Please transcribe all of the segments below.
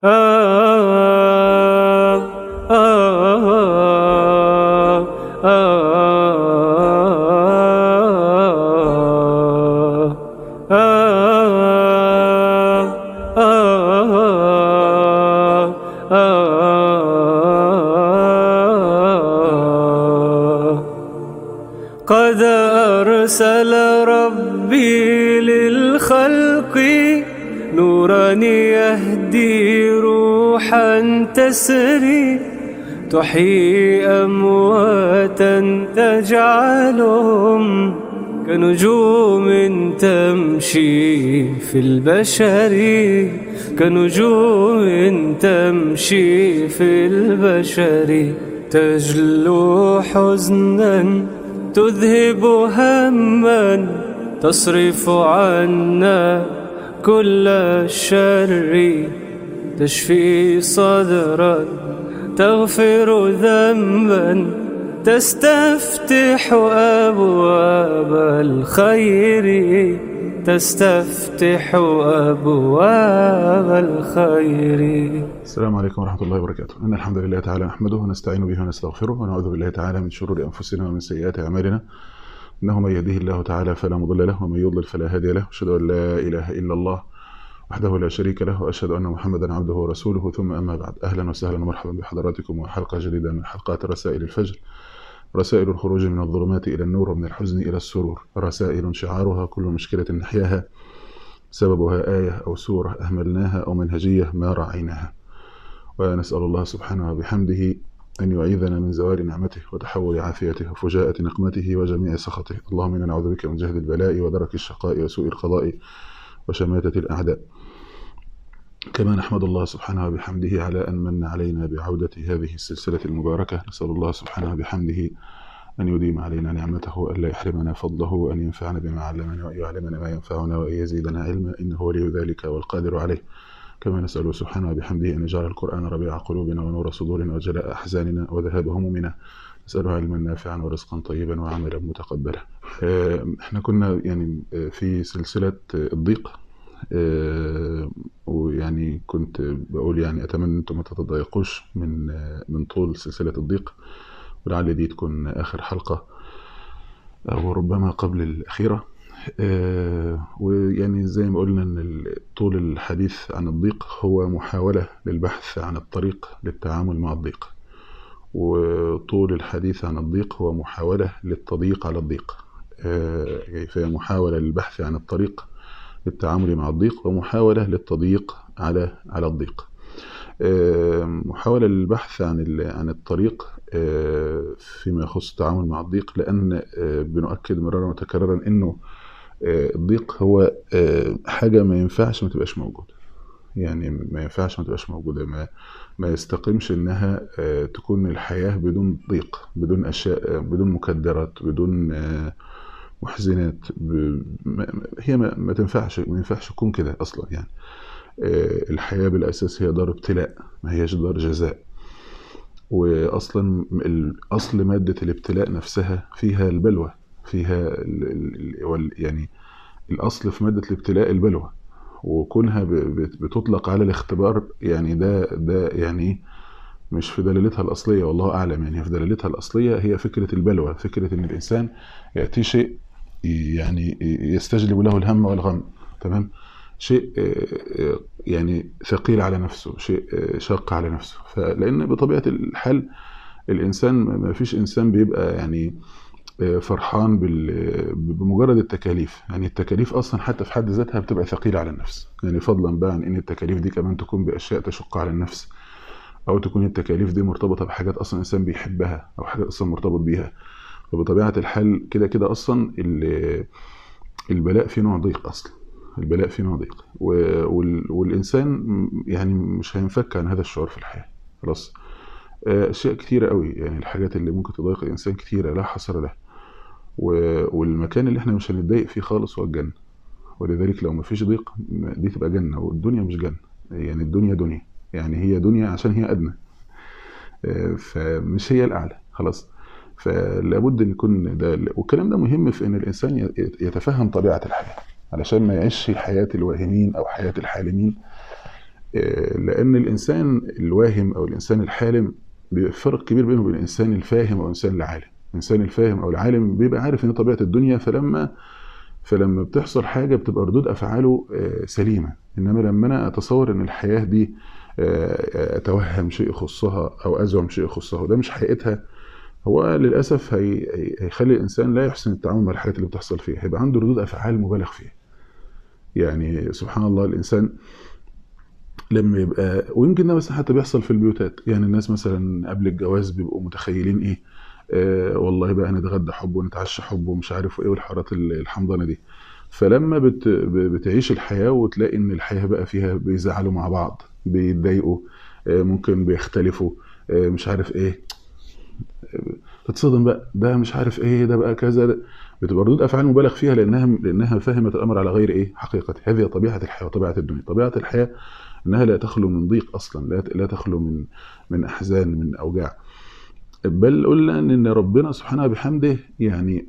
قد أرسل ربي للخلق نورا يهدي روحا تسري تحيي أمواتا تجعلهم كنجوم تمشي في البشر كنجوم تمشي في البشر تجلو حزنا تذهب هما تصرف عنا كل الشر تشفي صدرا تغفر ذنبا تستفتح أبواب الخير تستفتح أبواب الخير السلام عليكم ورحمة الله وبركاته إن الحمد لله تعالى نحمده ونستعين به ونستغفره ونعوذ بالله تعالى من شرور أنفسنا ومن سيئات أعمالنا إنه من يهده الله تعالى فلا مضل له ومن يضلل فلا هادي له أشهد أن لا إله إلا الله وحده لا شريك له وأشهد أن محمدا عبده ورسوله ثم أما بعد أهلا وسهلا ومرحبا بحضراتكم وحلقة جديدة من حلقات رسائل الفجر رسائل الخروج من الظلمات إلى النور ومن الحزن إلى السرور رسائل شعارها كل مشكلة نحياها سببها آية أو سورة أهملناها أو منهجية ما راعيناها ونسأل الله سبحانه وبحمده أن يعيذنا من زوال نعمته وتحول عافيته وفجاءة نقمته وجميع سخطه اللهم إنا نعوذ بك من جهد البلاء ودرك الشقاء وسوء القضاء وشماتة الأعداء كما نحمد الله سبحانه وبحمده على أن من علينا بعودة هذه السلسلة المباركة نسأل الله سبحانه وبحمده أن يديم علينا نعمته ألا يحرمنا فضله وأن ينفعنا بما علمنا وأن يعلمنا ما ينفعنا وأن يزيدنا علما إنه ولي ذلك والقادر عليه كما نسأله سبحانه وبحمده أن يجعل القرآن ربيع قلوبنا ونور صدورنا وجلاء أحزاننا وذهاب همومنا نسأله علما نافعا ورزقا طيبا وعملا متقبلا احنا كنا يعني في سلسلة الضيق ويعني كنت بقول يعني أتمنى أنتم ما تتضايقوش من من طول سلسلة الضيق ولعل دي تكون آخر حلقة أو ربما قبل الأخيرة ويعني زي ما قلنا ان طول الحديث عن الضيق هو محاولة للبحث عن الطريق للتعامل مع الضيق وطول الحديث عن الضيق هو محاولة للتضييق على الضيق فهي محاولة للبحث عن الطريق للتعامل مع الضيق ومحاولة للتضييق على على الضيق محاولة للبحث عن عن الطريق فيما يخص التعامل مع الضيق لأن بنؤكد مرارا وتكرارا إنه الضيق هو حاجة ما ينفعش ما تبقاش موجودة يعني ما ينفعش ما تبقاش موجودة ما ما يستقيمش إنها تكون الحياة بدون ضيق بدون أشياء بدون مكدرات بدون محزنات هي ما, ما تنفعش ما ينفعش تكون كده أصلا يعني الحياة بالأساس هي دار ابتلاء ما هيش دار جزاء وأصلا أصل مادة الابتلاء نفسها فيها البلوى فيها يعني الأصل في مادة الابتلاء البلوى وكونها بتطلق على الاختبار يعني ده ده يعني مش في دلالتها الأصلية والله أعلم يعني في دلالتها الأصلية هي فكرة البلوى فكرة إن الإنسان يأتي شيء يعني يستجلب له الهم والغم تمام شيء يعني ثقيل على نفسه شيء شاق على نفسه فلأن بطبيعة الحال الإنسان ما فيش إنسان بيبقى يعني فرحان بمجرد التكاليف يعني التكاليف اصلا حتى في حد ذاتها بتبقى ثقيله على النفس يعني فضلا بقى عن ان التكاليف دي كمان تكون باشياء تشق على النفس او تكون التكاليف دي مرتبطه بحاجات اصلا الانسان بيحبها او حاجات اصلا مرتبط بيها فبطبيعه الحال كده كده اصلا البلاء فيه نوع ضيق اصلا البلاء فيه نوع ضيق والانسان يعني مش هينفك عن هذا الشعور في الحياه خلاص اشياء كتيره قوي يعني الحاجات اللي ممكن تضايق الانسان كتيره لا حصر لها والمكان اللي احنا مش هنتضايق فيه خالص هو الجنة ولذلك لو مفيش ضيق دي تبقى جنة والدنيا مش جنة يعني الدنيا دنيا يعني هي دنيا عشان هي أدنى فمش هي الأعلى خلاص فلابد ان يكون ده والكلام ده مهم في ان الانسان يتفهم طبيعه الحياه علشان ما يعيش حياه الواهمين او حياه الحالمين آه، لان الانسان الواهم او الانسان الحالم بيبقى في فرق كبير بينه وبين الانسان الفاهم او الانسان العالم الانسان الفاهم او العالم بيبقى عارف ان طبيعه الدنيا فلما فلما بتحصل حاجه بتبقى ردود افعاله آه، سليمه انما لما انا اتصور ان الحياه دي آه، اتوهم شيء يخصها او ازعم شيء يخصها وده مش حقيقتها هو للاسف هي هي- هيخلي الانسان لا يحسن التعامل مع الحاجات اللي بتحصل فيها هيبقى عنده ردود افعال مبالغ فيها يعني سبحان الله الانسان لما يبقى ويمكن ده مثلا حتى بيحصل في البيوتات يعني الناس مثلا قبل الجواز بيبقوا متخيلين ايه آه والله بقى نتغدى حب ونتعشى حب ومش عارف ايه والحوارات ال- الحمضانه دي فلما بت ب- بتعيش الحياه وتلاقي ان الحياه بقى فيها بيزعلوا مع بعض بيتضايقوا آه ممكن بيختلفوا آه مش عارف ايه تتصدم بقى ده مش عارف ايه ده بقى كذا ده. بتبقى ردود افعال مبالغ فيها لانها لانها فهمت الامر على غير ايه حقيقته هذه طبيعه الحياه وطبيعه الدنيا طبيعه الحياه انها لا تخلو من ضيق اصلا لا لا تخلو من من احزان من اوجاع بل قلنا ان ربنا سبحانه بحمده يعني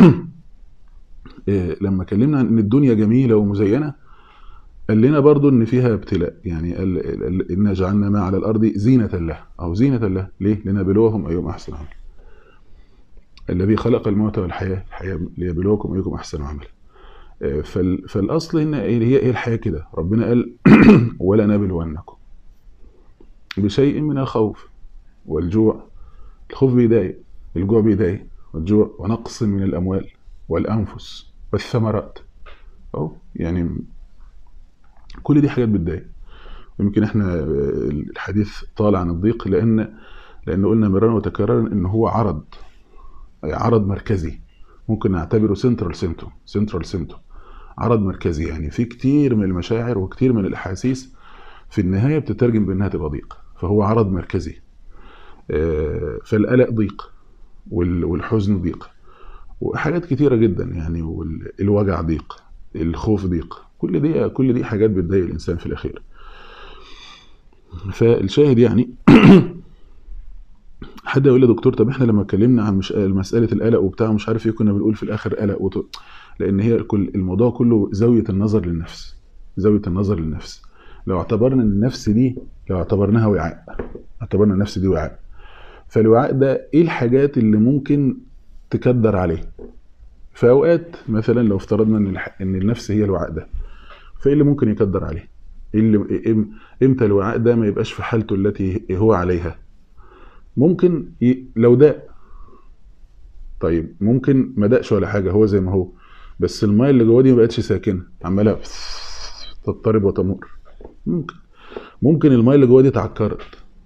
إيه، لما كلمنا عن ان الدنيا جميله ومزينه قال لنا برضو ان فيها ابتلاء يعني قال قال انا جعلنا ما على الارض زينه له او زينه له ليه لنبلوهم ايهم احسن عملا الذي خلق الموت والحياه الحياه ليبلوكم ايكم احسن عملا آه، فال- فالاصل هنا إيه؟ هي هي الحياه كده ربنا قال ولا نبلونكم بشيء من الخوف والجوع الخوف بيضايق الجوع بيضايق والجوع ونقص من الاموال والانفس والثمرات اهو يعني كل دي حاجات بتضايق يمكن احنا آه، الحديث طال عن الضيق لان لان قلنا مرارا وتكرارا ان هو عرض عرض مركزي ممكن نعتبره سنترال سيمتوم سنترال سيمتوم عرض مركزي يعني في كتير من المشاعر وكتير من الاحاسيس في النهايه بتترجم بانها تبقى ضيق فهو عرض مركزي آه، فالقلق ضيق وال- والحزن ضيق وحاجات كتيره جدا يعني والوجع ضيق الخوف ضيق كل دي كل دي حاجات بتضايق الانسان في الاخير فالشاهد يعني حد يقول لي دكتور طب احنا لما اتكلمنا عن مش مساله القلق وبتاع مش عارف ايه كنا بنقول في الاخر قلق وط... لان هي كل الموضوع كله زاويه النظر للنفس زاويه النظر للنفس لو اعتبرنا ان النفس دي لو اعتبرناها وعاء اعتبرنا النفس دي وعاء فالوعاء ده ايه الحاجات اللي ممكن تكدر عليه في اوقات مثلا لو افترضنا ان الح... ان النفس هي الوعاء ده فايه اللي ممكن يكدر عليه ايه اللي إم- امتى الوعاء ده ما يبقاش في حالته التي هو عليها ممكن ي... لو داء طيب ممكن ما دقش ولا حاجه هو زي ما هو بس المايه اللي جوه دي ما بقتش ساكنه عماله تضطرب وتمر ممكن ممكن المايه اللي جوه دي اتعكرت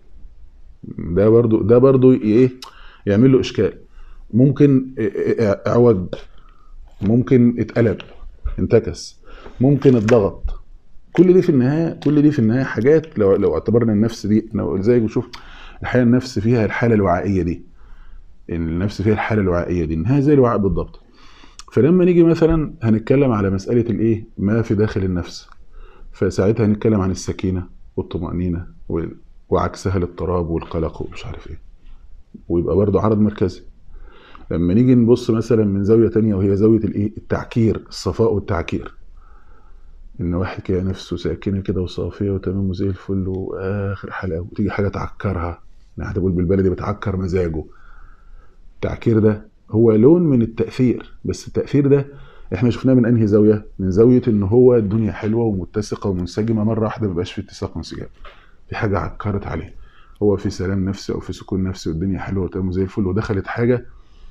ده برضو ده برضو ايه يعمل له اشكال ممكن إ- اعوج ممكن اتقلب انتكس ممكن اتضغط كل دي في النهايه كل دي في النهايه حاجات لو لو اعتبرنا النفس دي لو زي بشوف الحقيقه النفس فيها الحاله الوعائيه دي ان النفس فيها الحاله الوعائيه دي انها زي الوعاء بالضبط فلما نيجي مثلا هنتكلم على مساله الايه ما في داخل النفس فساعتها هنتكلم عن السكينه والطمانينه وال- وعكسها الاضطراب والقلق ومش عارف ايه ويبقى برضه عرض مركزي لما نيجي نبص مثلا من زاويه تانية وهي زاويه الايه التعكير الصفاء والتعكير ان واحد كده نفسه ساكنه كده وصافيه وتمام وزي الفل واخر حلاوه وتيجي حاجه تعكرها يعني تقول بالبلدي بتعكر مزاجه التعكير ده هو لون من التاثير بس التاثير ده احنا شفناه من انهي زاويه من زاويه ان هو الدنيا حلوه ومتسقه ومنسجمه مره واحده ما بقاش في اتساق وانسجام في حاجه عكرت عليه هو في سلام نفسي او في سكون نفسي والدنيا حلوه وتمام زي الفل ودخلت حاجه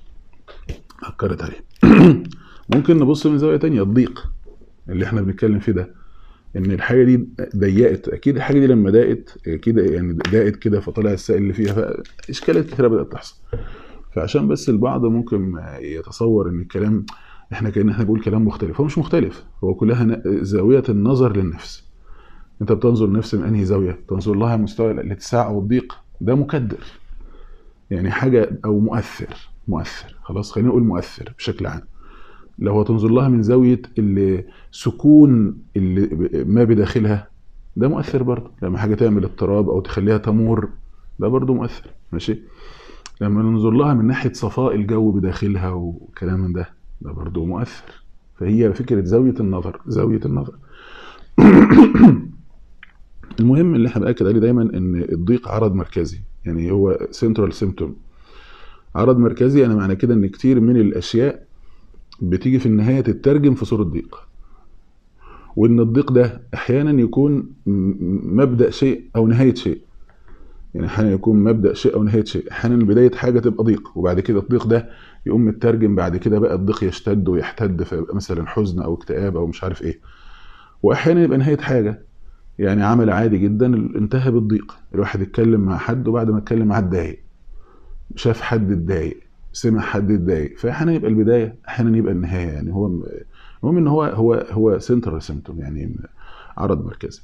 عكرت عليه ممكن نبص من زاويه تانية الضيق اللي احنا بنتكلم فيه ده ان الحاجه دي ضيقت اكيد الحاجه دي لما ضاقت كده يعني ضاقت كده فطلع السائل اللي فيها فاشكالات كتيره بدات تحصل فعشان بس البعض ممكن يتصور ان الكلام احنا كان احنا بنقول كلام مختلف هو مش مختلف هو كلها ن- زاويه النظر للنفس انت بتنظر النفس من انهي زاويه تنظر لها مستوى الاتساع او الضيق ده مكدر يعني حاجه او مؤثر مؤثر خلاص خلينا نقول مؤثر بشكل عام لو هتنظر لها من زاويه السكون اللي ب- ما بداخلها ده مؤثر برضه لما حاجه تعمل اضطراب او تخليها تمور ده برضه مؤثر ماشي لما ننظر لها من ناحيه صفاء الجو بداخلها وكلام من ده ده برضه مؤثر فهي فكره زاويه النظر زاويه النظر المهم اللي احنا بنأكد عليه دايما ان الضيق عرض مركزي يعني هو سنترال سيمتوم عرض مركزي يعني معنى كده ان كتير من الاشياء بتيجي في النهايه تترجم في صوره ضيق وان الضيق ده احيانا يكون م- م- مبدا شيء او نهايه شيء يعني احيانا يكون مبدا شيء او نهايه شيء احيانا بدايه حاجه تبقى ضيق وبعد كده الضيق ده يقوم مترجم بعد كده بقى الضيق يشتد ويحتد فيبقى مثلا حزن او اكتئاب او مش عارف ايه واحيانا يبقى نهايه حاجه يعني عمل عادي جدا انتهى بالضيق الواحد يتكلم مع حد وبعد ما اتكلم معاه اتضايق شاف حد اتضايق سمع حد اتضايق فاحيانا يبقى البدايه احيانا يبقى النهايه يعني هو المهم ان هو هو هو سنترال سيمتوم يعني عرض مركزي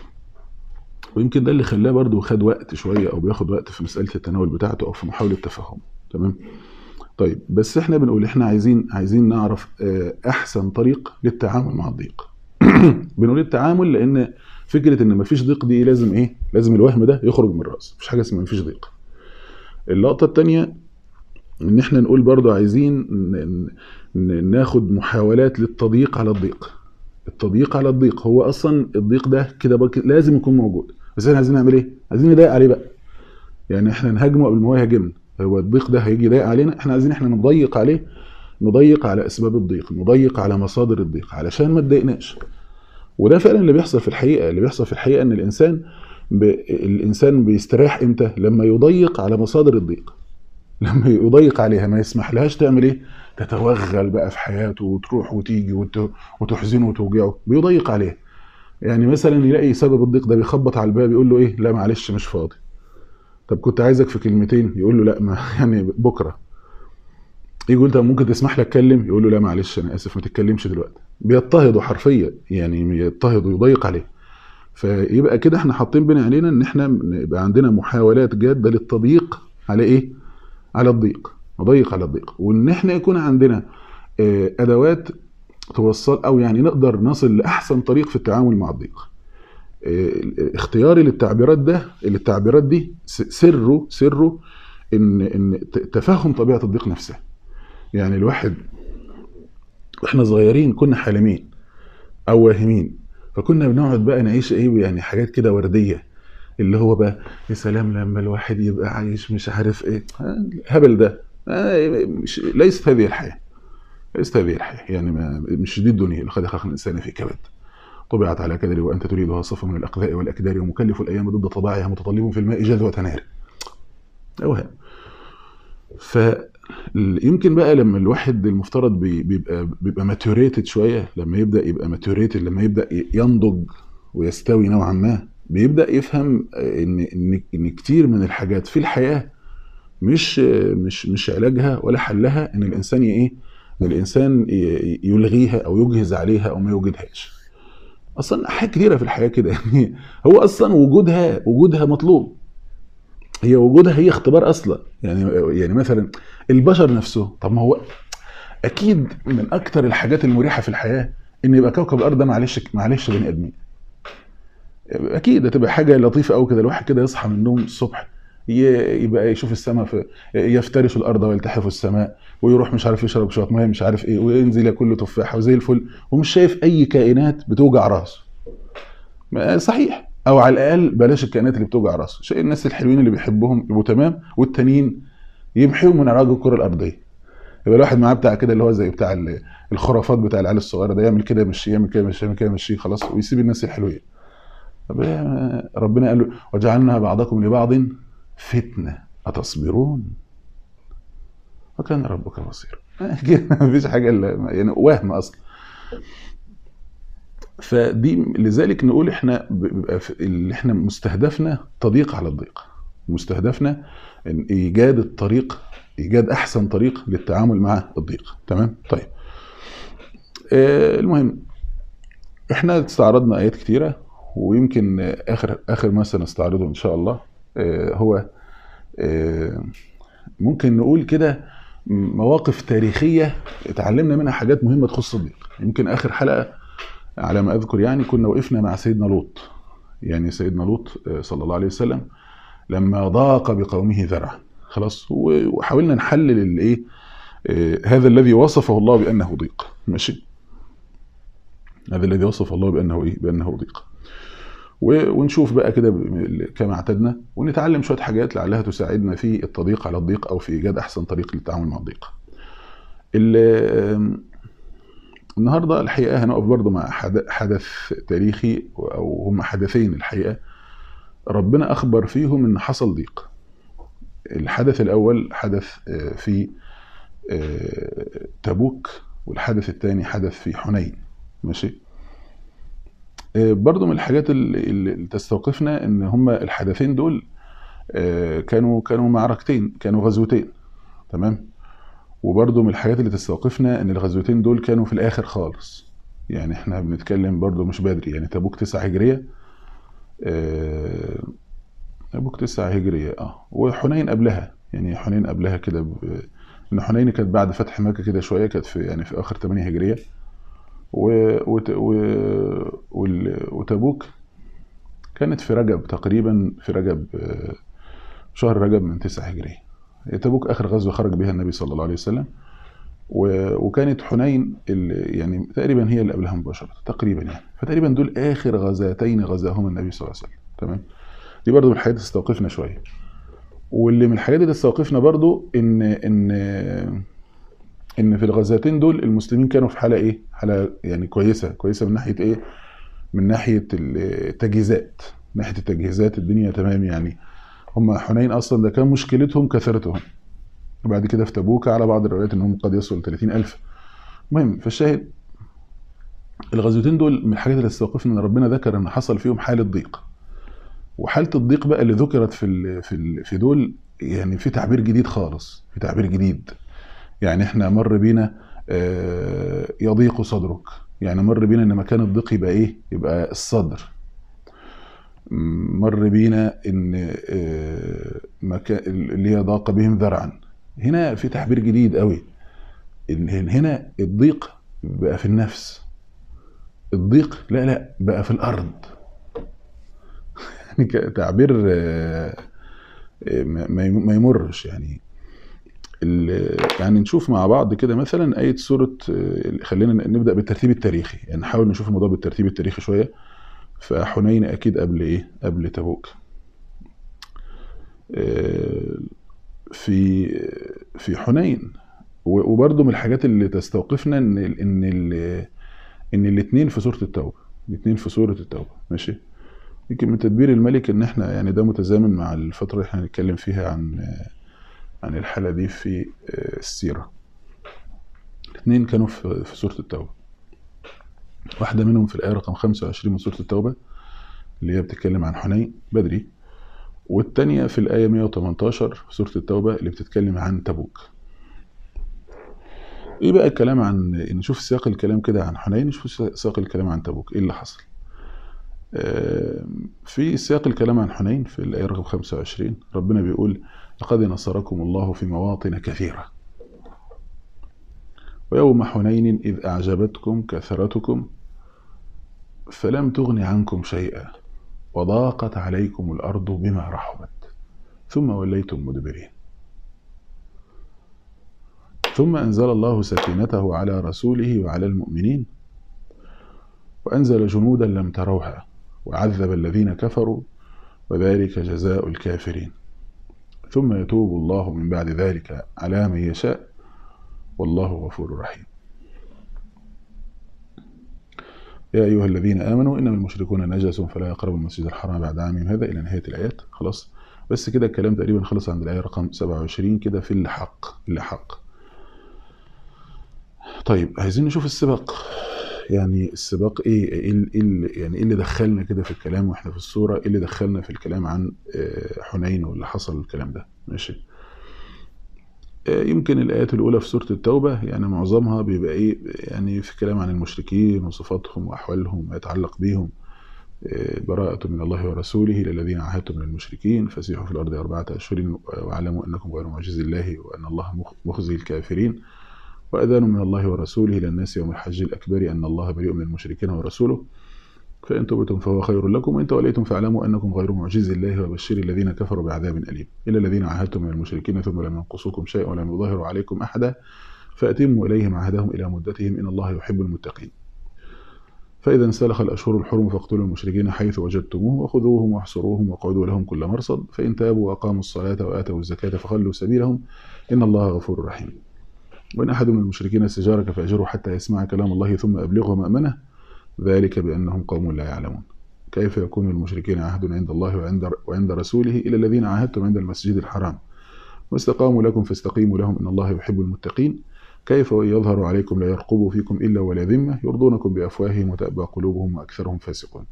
ويمكن ده اللي خلاه برضه خد وقت شويه او بياخد وقت في مساله التناول بتاعته او في محاوله تفهمه تمام طيب بس احنا بنقول احنا عايزين عايزين نعرف آه، احسن طريق للتعامل مع الضيق بنقول التعامل لان فكره ان مفيش ضيق دي لازم ايه لازم الوهم ده يخرج من الراس مفيش حاجه اسمها مفيش ضيق اللقطه الثانيه ان احنا نقول برضو عايزين ن- ن- ناخد محاولات للتضييق على الضيق التضييق على الضيق هو اصلا الضيق ده كده بقى لازم يكون موجود بس احنا عايزين نعمل ايه عايزين نضايق عليه بقى يعني احنا نهاجمه قبل ما هو يهاجمنا هو الضيق ده هيجي يضايق علينا احنا عايزين احنا نضيق عليه نضيق على اسباب الضيق نضيق على مصادر الضيق علشان ما تضايقناش وده فعلا اللي بيحصل في الحقيقه اللي بيحصل في الحقيقه ان الانسان ب... الانسان بيستريح امتى لما يضيق على مصادر الضيق لما يضيق عليها ما يسمح لهاش تعمل ايه تتوغل بقى في حياته وتروح وتيجي وت... وتحزنه وتوجعه بيضيق عليها يعني مثلا يلاقي سبب الضيق ده بيخبط على الباب يقول له ايه لا معلش مش فاضي طب كنت عايزك في كلمتين يقول له لا ما يعني بكره يقول طب ممكن تسمح لي اتكلم يقول له لا معلش انا اسف ما تتكلمش دلوقتي بيضطهدوا حرفيا يعني يضطهد ويضيق عليه فيبقى كده احنا حاطين بين عينينا ان احنا يبقى عندنا محاولات جاده للتضييق على ايه على الضيق نضيق على الضيق وان احنا يكون عندنا آه، ادوات توصل او يعني نقدر نصل لاحسن طريق في التعامل مع الضيق آه، اختياري للتعبيرات ده التعبيرات دي س- سره سره ان ان ت- تفهم طبيعه الضيق نفسها يعني الواحد واحنا صغيرين كنا حالمين او واهمين فكنا بنقعد بقى نعيش ايه يعني حاجات كده ورديه اللي هو بقى يا سلام لما الواحد يبقى عايش مش عارف ايه آه، الهبل ده آه، مش ليست هذه الحياه ليست هذه الحياه يعني ما مش دي الدنيا لقد خلقنا الانسان في كبد طبعت على كدر وانت تريدها صفا من الاقذاء والاكدار ومكلف الايام ضد طباعها متطلب في الماء جذوه نار اوهام ف يمكن بقى لما الواحد المفترض بي- بيبقى بيبقى ماتوريتد شويه لما يبدا يبقى ماتوريتد لما يبدا ينضج ويستوي نوعا ما بيبدا يفهم ان ان ان كتير من الحاجات في الحياه مش مش مش علاجها ولا حلها ان الانسان ي- ايه ان الانسان ي- يلغيها او يجهز عليها او ما يوجدهاش اصلا حاجات كتيره في الحياه كده يعني هو اصلا وجودها وجودها مطلوب هي وجودها هي اختبار اصلا يعني يعني مثلا البشر نفسه طب ما هو اكيد من اكتر الحاجات المريحه في الحياه ان يبقى كوكب الارض ده معلش معلش بني ادمين اكيد هتبقى حاجه لطيفه قوي كده الواحد كده يصحى من النوم الصبح ي- يبقى يشوف السماء في يفترش الارض ويلتحف السماء ويروح مش عارف يشرب شويه ميه مش عارف ايه وينزل ياكل له تفاحه وزي الفل ومش شايف اي كائنات بتوجع راسه ما- صحيح او على الاقل بلاش الكائنات اللي بتوجع راسه شيء الناس الحلوين اللي بيحبهم يبقوا تمام والتانيين يمحيهم من اراضي الكره الارضيه يبقى الواحد معاه بتاع كده اللي هو زي بتاع ال- الخرافات بتاع العيال الصغيره ده يعمل كده يمشي يعمل كده يمشي يعمل كده يمشي خلاص ويسيب الناس الحلوين طب إيه، ربنا قال له وجعلنا بعضكم لبعض فتنه اتصبرون وكان ربك بصيرا كده مفيش حاجه الا يعني وهم اصلا فدي لذلك نقول احنا بيبقى في- اللي احنا مستهدفنا تضييق على الضيق مستهدفنا إن ايجاد الطريق ايجاد احسن طريق للتعامل مع الضيق تمام طيب آه، المهم احنا استعرضنا ايات كتيره ويمكن آه، اخر اخر ما سنستعرضه ان شاء الله آه، هو آه، ممكن نقول كده مواقف تاريخيه اتعلمنا منها حاجات مهمه تخص الضيق يمكن اخر حلقه على ما اذكر يعني كنا وقفنا مع سيدنا لوط يعني سيدنا لوط آه، صلى الله عليه وسلم لما ضاق بقومه ذرعا خلاص و- وحاولنا نحلل الايه آه، هذا الذي وصفه الله بانه ضيق ماشي هذا الذي وصف الله بانه ايه بانه ضيق و- ونشوف بقى كده ب- كما اعتدنا ونتعلم شويه حاجات لعلها تساعدنا في التضييق على الضيق او في ايجاد احسن طريق للتعامل مع الضيق. ال- النهارده الحقيقه هنقف برضه مع حد- حدث تاريخي او هم حدثين الحقيقه ربنا اخبر فيهم ان حصل ضيق. الحدث الاول حدث آه، في آه، تبوك والحدث الثاني حدث في حنين ماشي آه، برضو من الحاجات اللي اللي تستوقفنا ان هما الحدثين دول آه، كانوا كانوا معركتين كانوا غزوتين تمام وبرضو من الحاجات اللي تستوقفنا ان الغزوتين دول كانوا في الاخر خالص يعني احنا بنتكلم برضو مش بدري يعني تبوك 9 هجرية آه، تبوك 9 هجرية اه وحنين قبلها يعني حنين قبلها كده ب... ان حنين كانت بعد فتح مكة كده شوية كانت في يعني في اخر 8 هجرية و... وت... و... وال... وتبوك كانت في رجب تقريبا في رجب آه، شهر رجب من 9 هجرية تبوك اخر غزوة خرج بها النبي صلى الله عليه وسلم و... وكانت حنين ال... يعني تقريبا هي اللي قبلها مباشرة تقريبا يعني فتقريبا دول اخر غزاتين غزاهم النبي صلى الله عليه وسلم تمام دي برضو من الحاجات اللي تستوقفنا شوية واللي من الحاجات اللي تستوقفنا برضو ان ان ان في الغزاتين دول المسلمين كانوا في حاله ايه حاله يعني كويسه كويسه من ناحيه ايه من ناحيه التجهيزات من ناحيه التجهيزات الدنيا تمام يعني هم حنين اصلا ده كان مشكلتهم كثرتهم وبعد كده في تبوك على بعض الروايات انهم قد يصلوا ل 30000 المهم فالشاهد الغزوتين دول من الحاجات اللي استوقفنا ان ربنا ذكر ان حصل فيهم حاله ضيق وحاله الضيق بقى اللي ذكرت في ال في ال في دول يعني في تعبير جديد خالص في تعبير جديد يعني احنا مر بينا آه، يضيق صدرك يعني مر بينا ان مكان الضيق يبقى ايه يبقى الصدر م- مر بينا ان آه، مكان اللي هي ضاق بهم ذرعا هنا في تعبير جديد قوي إن هنا الضيق بقى في النفس الضيق لا لا بقى في الارض يعني ك- تعبير آه، آه، ما ما يم- ما يمرش يعني ال- يعني نشوف مع بعض كده مثلا آية سورة آه، خلينا نبدأ بالترتيب التاريخي يعني نحاول نشوف الموضوع بالترتيب التاريخي شوية فحنين أكيد قبل إيه؟ قبل تبوك. آه، في في حنين و- وبرضه من الحاجات اللي تستوقفنا ان ال ان ال ان الاثنين في سوره التوبه الاثنين في سوره التوبه ماشي يمكن من تدبير الملك ان احنا يعني ده متزامن مع الفتره اللي احنا هنتكلم فيها عن عن الحاله دي في آه، السيره الاثنين كانوا في في سوره التوبه واحده منهم في الايه رقم 25 من سوره التوبه اللي هي بتتكلم عن حنين بدري والتانية في الآية 118 في سورة التوبة اللي بتتكلم عن تبوك ايه بقى الكلام عن نشوف سياق الكلام كده عن حنين نشوف سياق الكلام عن تبوك ايه اللي حصل آه، في سياق الكلام عن حنين في الآية رقم 25 ربنا بيقول لقد نصركم الله في مواطن كثيرة ويوم حنين إذ أعجبتكم كثرتكم فلم تغن عنكم شيئا وضاقت عليكم الأرض بما رحبت ثم وليتم مدبرين ثم أنزل الله سكينته على رسوله وعلى المؤمنين وأنزل جنودا لم تروها وعذب الذين كفروا وذلك جزاء الكافرين ثم يتوب الله من بعد ذلك على من يشاء والله غفور رحيم يا أيها الذين آمنوا إنما المشركون نجس فلا يقربوا المسجد الحرام بعد عامهم هذا إلى نهاية الآيات خلاص بس كده الكلام تقريبا خلص عند الآية رقم 27 كده في اللحق اللحق طيب عايزين نشوف السباق يعني السباق ايه ايه ال- إيه ال- يعني ايه اللي دخلنا كده في الكلام واحنا في الصورة ايه اللي دخلنا في الكلام عن آه، حنين واللي حصل الكلام ده ماشي آه، يمكن الآيات الأولى في سورة التوبة يعني معظمها بيبقى إيه يعني في كلام عن المشركين وصفاتهم وأحوالهم وما يتعلق بيهم آه، براءة من الله ورسوله للذين عاهدتم من المشركين فسيحوا في الأرض أربعة أشهر واعلموا أنكم غير معجز الله وأن الله مخ- مخزي الكافرين وأذان من الله ورسوله إلى الناس يوم الحج الأكبر أن الله بريء من المشركين ورسوله فإن تبتم فهو خير لكم وإن توليتم فاعلموا أنكم غير معجز الله وبشر الذين كفروا بعذاب أليم إلا الذين عاهدتم من المشركين ثم لم ينقصوكم شيئا ولم يظاهروا عليكم أحدا فأتموا إليهم عهدهم إلى مدتهم إن الله يحب المتقين فإذا انسلخ الأشهر الحرم فاقتلوا المشركين حيث وجدتموه وخذوهم واحصروهم واقعدوا لهم كل مرصد فإن تابوا وأقاموا الصلاة وآتوا الزكاة فخلوا سبيلهم إن الله غفور رحيم وإن أحد من المشركين استجارك فأجره حتى يسمع كلام الله ثم أبلغه مأمنه ذلك بأنهم قوم لا يعلمون كيف يكون المشركين عهد عند الله وعند, وعند رسوله إلى الذين عاهدتم عند المسجد الحرام واستقاموا لكم فاستقيموا لهم إن الله يحب المتقين كيف وإن يظهروا عليكم لا يرقبوا فيكم إلا ولا ذمة يرضونكم بأفواههم وتأبى قلوبهم وأكثرهم فاسقون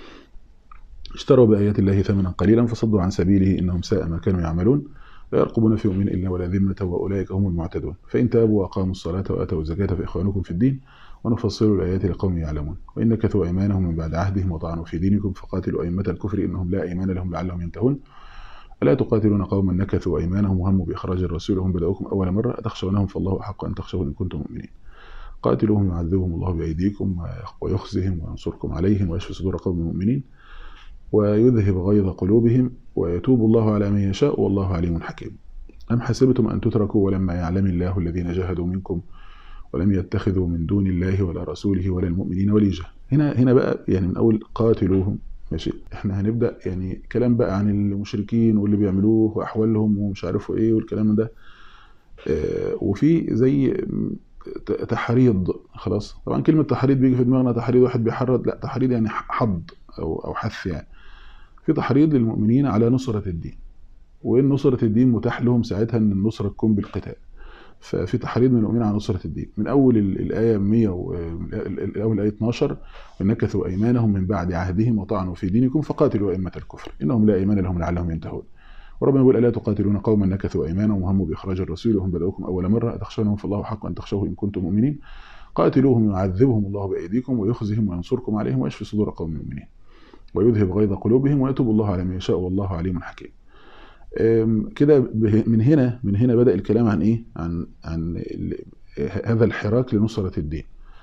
اشتروا بآيات الله ثمنا قليلا فصدوا عن سبيله إنهم ساء ما كانوا يعملون لا يرقبون في مؤمن إلا ولا ذمة وأولئك هم المعتدون فإن تابوا وأقاموا الصلاة وآتوا الزكاة فإخوانكم في الدين ونفصل الآيات لقوم يعلمون وإن نكثوا أيمانهم من بعد عهدهم وطعنوا في دينكم فقاتلوا أئمة الكفر إنهم لا أيمان لهم لعلهم ينتهون ألا تقاتلون قوما نكثوا أيمانهم وهموا بإخراج الرسول وهم بدأوكم أول مرة أتخشونهم فالله أحق أن تخشوه إن كنتم مؤمنين قاتلوهم يعذبهم الله بأيديكم ويخزهم وينصركم عليهم ويشفي صدور قوم مؤمنين ويذهب غيظ قلوبهم ويتوب الله على من يشاء والله عليم حكيم أم حسبتم أن تتركوا ولما يعلم الله الذين جاهدوا منكم ولم يتخذوا من دون الله ولا رسوله ولا المؤمنين وليجة هنا هنا بقى يعني من أول قاتلوهم ماشي احنا هنبدا يعني كلام بقى عن المشركين واللي بيعملوه واحوالهم ومش عارفوا ايه والكلام ده اه وفي زي تحريض خلاص طبعا كلمه تحريض بيجي في دماغنا تحريض واحد بيحرض لا تحريض يعني حض او او حث يعني في تحريض للمؤمنين على نصره الدين وان نصره الدين متاح لهم ساعتها ان النصره تكون بالقتال ففي تحريض من المؤمنين على نصرة الدين من أول الآية 100 الأول الآية 12 ونكثوا أيمانهم من بعد عهدهم وطعنوا في دينكم فقاتلوا أئمة الكفر إنهم لا أيمان لهم لعلهم ينتهون وربنا يقول ألا تقاتلون قوما نكثوا أيمانهم وهموا بإخراج الرسول وهم بدأوكم أول مرة أتخشونهم فالله حق أن تخشوه إن كنتم مؤمنين قاتلوهم يعذبهم الله بأيديكم ويخزهم وينصركم عليهم ويشفي صدور قوم مؤمنين ويذهب غيظ قلوبهم ويتوب الله على من يشاء والله عليم حكيم كده من هنا من هنا بدا الكلام عن ايه عن عن هذا الحراك لنصره الدين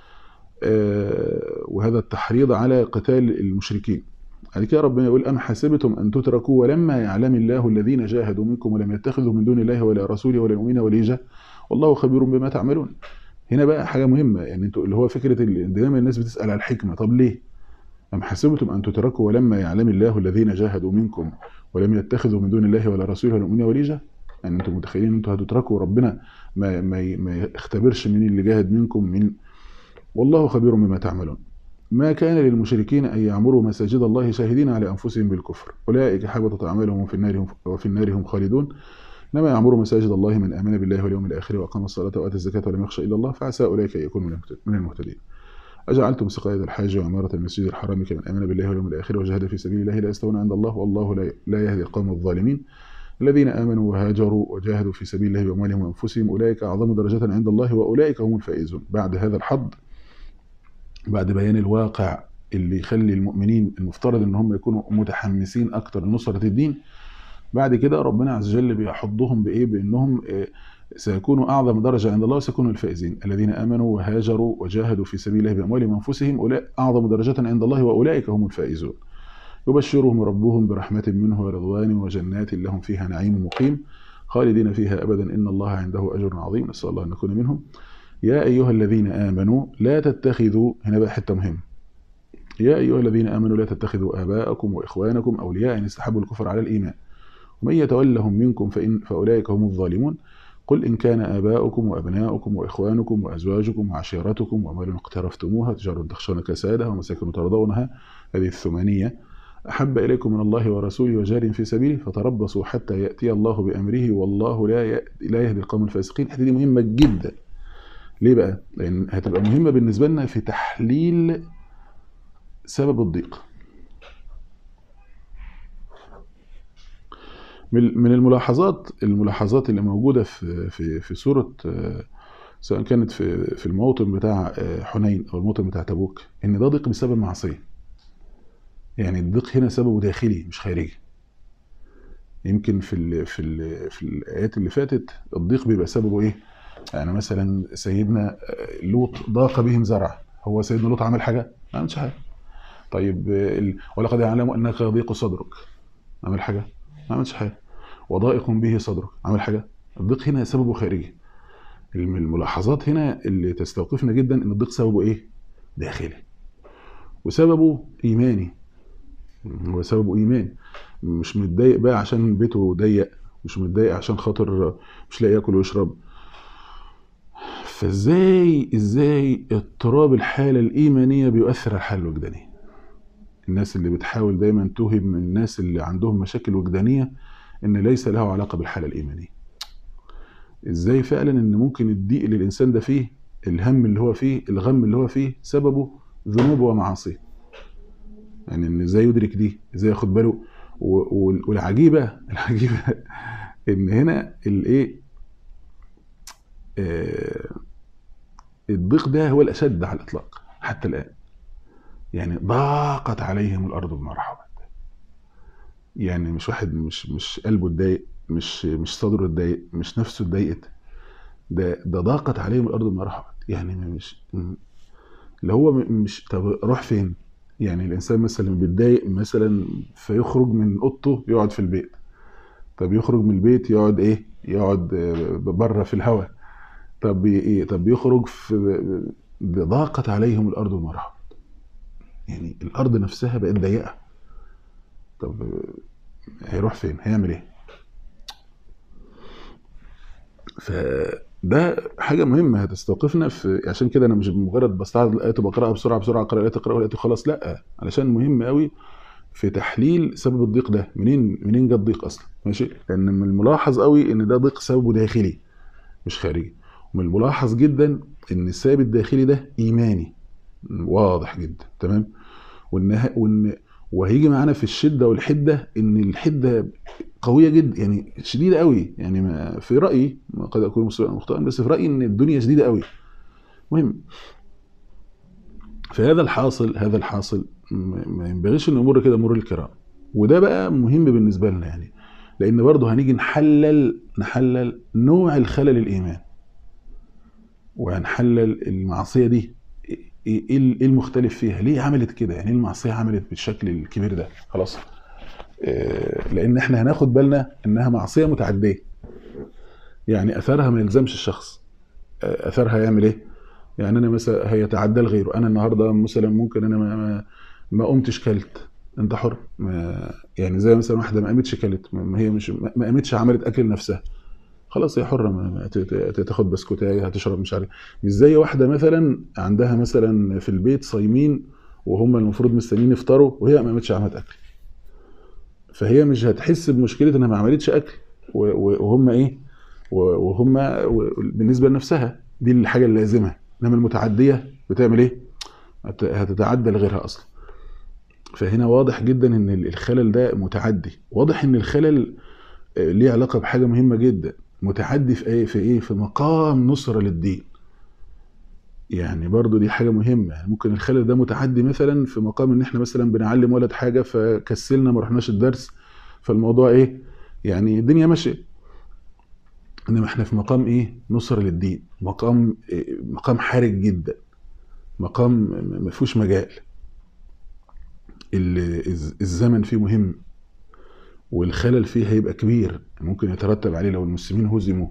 وهذا التحريض على قتال المشركين بعد كده ربنا يقول ام حسبتم ان تتركوا ولما يعلم الله الذين جاهدوا منكم ولم يتخذوا من دون الله ولا رسوله ولا المؤمنين وليجا والله خبير بما تعملون هنا بقى حاجه مهمه يعني انتوا اللي هو فكره دايما الناس بتسال على الحكمه طب ليه أم حسبتم أن تتركوا ولما يعلم الله الذين جاهدوا منكم ولم يتخذوا من دون الله ولا رسوله ولا مؤمنين وليجة يعني انتم متخيلين ان انتم هتتركوا ربنا ما ما ما يختبرش مين اللي جاهد منكم من والله خبير بما تعملون ما كان للمشركين ان يعمروا مساجد الله شاهدين على انفسهم بالكفر اولئك حبطت اعمالهم وفي النار هم وفي النار هم خالدون انما يعمر مساجد الله من امن بالله واليوم الاخر واقام الصلاه واتى الزكاه ولم يخشى الا الله فعسى اولئك ان يكونوا من المهتدين أجعلتم سقاية الحاج وعمارة المسجد الحرام كمن آمن بالله واليوم الآخر وجاهد في سبيل الله لا يستوون عند الله والله لا يهدي القوم الظالمين الذين آمنوا وهاجروا وجاهدوا في سبيل الله بأموالهم وأنفسهم أولئك أعظم درجة عند الله وأولئك هم الفائزون بعد هذا الحض بعد بيان الواقع اللي يخلي المؤمنين المفترض ان هم يكونوا متحمسين اكتر لنصرة الدين بعد كده ربنا عز وجل بيحضهم بايه بانهم سيكونوا أعظم درجة عند الله وسيكونوا الفائزين الذين آمنوا وهاجروا وجاهدوا في سبيل الله بأموالهم وأنفسهم أولئك أعظم درجة عند الله وأولئك هم الفائزون يبشرهم ربهم برحمة منه ورضوان وجنات لهم فيها نعيم مقيم خالدين فيها أبدا إن الله عنده أجر عظيم نسأل الله أن نكون منهم يا أيها الذين آمنوا لا تتخذوا هنا بقى حتة مهمة يا أيها الذين آمنوا لا تتخذوا آباءكم وإخوانكم أولياء إن استحبوا الكفر على الإيمان ومن يتولهم منكم فإن فأولئك هم الظالمون قل إن كان آباؤكم وأبناؤكم وإخوانكم وأزواجكم وعشيرتكم وأموال اقترفتموها تجارة تخشون كسادها ومساكن ترضونها هذه الثمانية أحب إليكم من الله ورسوله وجار في سبيله فتربصوا حتى يأتي الله بأمره والله لا لا يهدي القوم الفاسقين الحته دي مهمة جدا ليه بقى؟ لأن هتبقى مهمة بالنسبة لنا في تحليل سبب الضيق من الملاحظات الملاحظات اللي موجودة في في في سورة سواء كانت في في الموطن بتاع حنين أو الموطن بتاع تبوك إن ده ضيق بسبب معصية. يعني الضيق هنا سببه داخلي مش خارجي. يمكن في ال في ال في الآيات اللي فاتت الضيق بيبقى سببه إيه؟ يعني مثلا سيدنا لوط ضاق بهم زرع هو سيدنا لوط عمل حاجة؟ ما عملش حاجة. طيب ولقد يعلم أنك يضيق صدرك عمل حاجة؟ ما عملش حاجه وضائق به صدرك عمل حاجه الضيق هنا سببه خارجي الملاحظات هنا اللي تستوقفنا جدا ان الضيق سببه ايه داخلي وسببه ايماني هو سببه ايمان مش متضايق بقى عشان بيته ضيق مش متضايق عشان خاطر مش لاقي ياكل ويشرب فازاي ازاي اضطراب الحاله الايمانيه بيؤثر على الحاله الوجدانيه الناس اللي بتحاول دايما توهم من الناس اللي عندهم مشاكل وجدانيه ان ليس له علاقه بالحاله الايمانيه ازاي فعلا ان ممكن الضيق اللي الانسان ده فيه الهم اللي هو فيه الغم اللي هو فيه سببه ذنوبه ومعاصيه يعني ان ازاي يدرك دي ازاي ياخد باله و- وال- والعجيبه العجيبه ان هنا الايه آه، الضيق ده هو الاشد على الاطلاق حتى الان يعني ضاقت عليهم الارض بما رحبت يعني مش واحد مش مش قلبه اتضايق مش مش صدره اتضايق مش نفسه اتضايقت ده ده ضاقت عليهم الارض بما رحبت يعني مش م- اللي هو م- مش طب روح فين؟ يعني الانسان مثلا بيتضايق مثلا فيخرج من اوضته يقعد في البيت طب يخرج من البيت يقعد ايه؟ يقعد آه، بره في الهواء طب ي- ايه؟ طب يخرج في ده ضاقت عليهم الارض بما رحبت يعني الارض نفسها بقت ضيقه طب آه، هيروح فين؟ هيعمل ايه؟ فده حاجه مهمه هتستوقفنا في عشان كده انا مش مجرد بستعرض الايات وبقراها بسرعه بسرعه اقرا الايات اقرا الايات وخلاص لا علشان مهم قوي في تحليل سبب الضيق ده منين منين جه الضيق اصلا ماشي لان من الملاحظ قوي ان ده ضيق سببه داخلي مش خارجي ومن الملاحظ جدا ان السبب الداخلي ده ايماني واضح جدا تمام وان وان وهيجي معانا في الشده والحده ان الحده قويه جدا يعني شديده قوي يعني ما في رايي ما قد اكون مصيبا مخطئا بس في رايي ان الدنيا شديده قوي مهم فهذا الحاصل هذا الحاصل م- ما ينبغيش ان نمر كده مرور الكرام وده بقى مهم بالنسبه لنا يعني لان برضه هنيجي نحلل نحلل نوع الخلل الايمان وهنحلل المعصيه دي ايه إيه المختلف فيها ليه عملت كده يعني ايه المعصيه عملت بالشكل الكبير ده خلاص آه، لان احنا هناخد بالنا انها معصيه متعديه يعني اثرها ما يلزمش الشخص آه، اثرها يعمل ايه يعني انا مثلا هيتعدى لغيره انا النهارده مثلا ممكن انا ما ما, ما قمتش كلت انت حر ما يعني زي مثلا واحده ما قامتش كلت ما ما هي مش ما ما قامتش عملت اكل لنفسها خلاص هي حره ما ما ت- ت- تاخد بسكوتايه هتشرب مش عارف مش زي واحده مثلا عندها مثلا في البيت صايمين وهم المفروض مستنيين يفطروا وهي ما قامتش عملت اكل فهي مش هتحس بمشكله انها ما عملتش اكل و- و- وهم ايه و- وهم و- بالنسبه لنفسها دي الحاجه اللازمه انما المتعديه بتعمل ايه هت- هتتعدى لغيرها اصلا فهنا واضح جدا ان الخلل ده متعدي واضح ان الخلل آه، ليه علاقه بحاجه مهمه جدا متعدي في ايه في ايه في مقام نصره للدين يعني برضو دي حاجه مهمه يعني ممكن الخلل ده متعدي مثلا في مقام ان احنا مثلا بنعلم ولد حاجه فكسلنا ما رحناش الدرس فالموضوع ايه يعني الدنيا ماشيه انما احنا في مقام ايه نصره للدين مقام إيه؟ مقام حرج جدا مقام ما فيهوش مجال ال- الز- الزمن فيه مهم والخلل فيه هيبقى كبير ممكن يترتب عليه لو المسلمين هزموا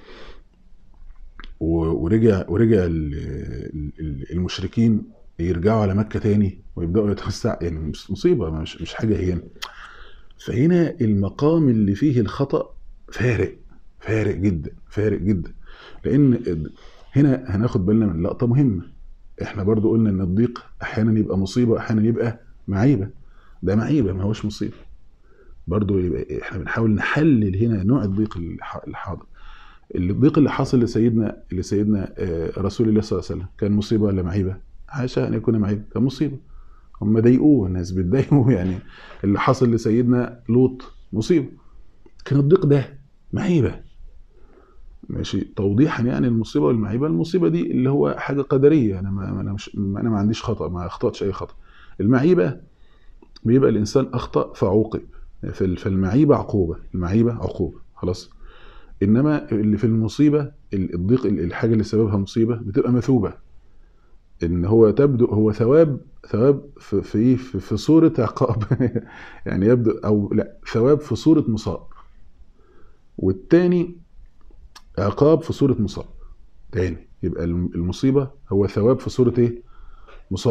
و- ورجع ورجع ال- ال- المشركين يرجعوا على مكة تاني ويبدأوا يتوسع يعني مش- مصيبة مش مش حاجة هي فهنا المقام اللي فيه الخطأ فارق فارق جدا فارق جدا لأن هنا هناخد بالنا من لقطة مهمة احنا برضو قلنا ان الضيق احيانا يبقى مصيبة احيانا يبقى معيبة ده معيبة ما هوش مصيبة برضو يبقى احنا بنحاول نحلل هنا نوع الضيق الح- الحاضر الضيق اللي حاصل لسيدنا لسيدنا آه، رسول الله صلى الله عليه وسلم كان مصيبه ولا معيبه؟ حاشا ان يكون معيبه كان مصيبه هم ضايقوه الناس بتضايقوا يعني اللي حصل لسيدنا لوط مصيبه كان الضيق ده معيبه ماشي توضيحا يعني المصيبه والمعيبه المصيبه دي اللي هو حاجه قدريه انا ما انا مش انا ما عنديش خطا ما اخطاتش اي خطا المعيبه بيبقى الانسان اخطا فعوقب فال- فالمعيبه عقوبه المعيبه عقوبه خلاص انما اللي في المصيبه ال- الضيق ال- الحاجه اللي سببها مصيبه بتبقى مثوبه ان هو تبدو هو ثواب ثواب في في في, في صوره عقاب يعني يبدو او لا ثواب في صوره مصاب والتاني عقاب في صوره مصاب تاني يبقى الم- المصيبه هو ثواب في صوره ايه مصاب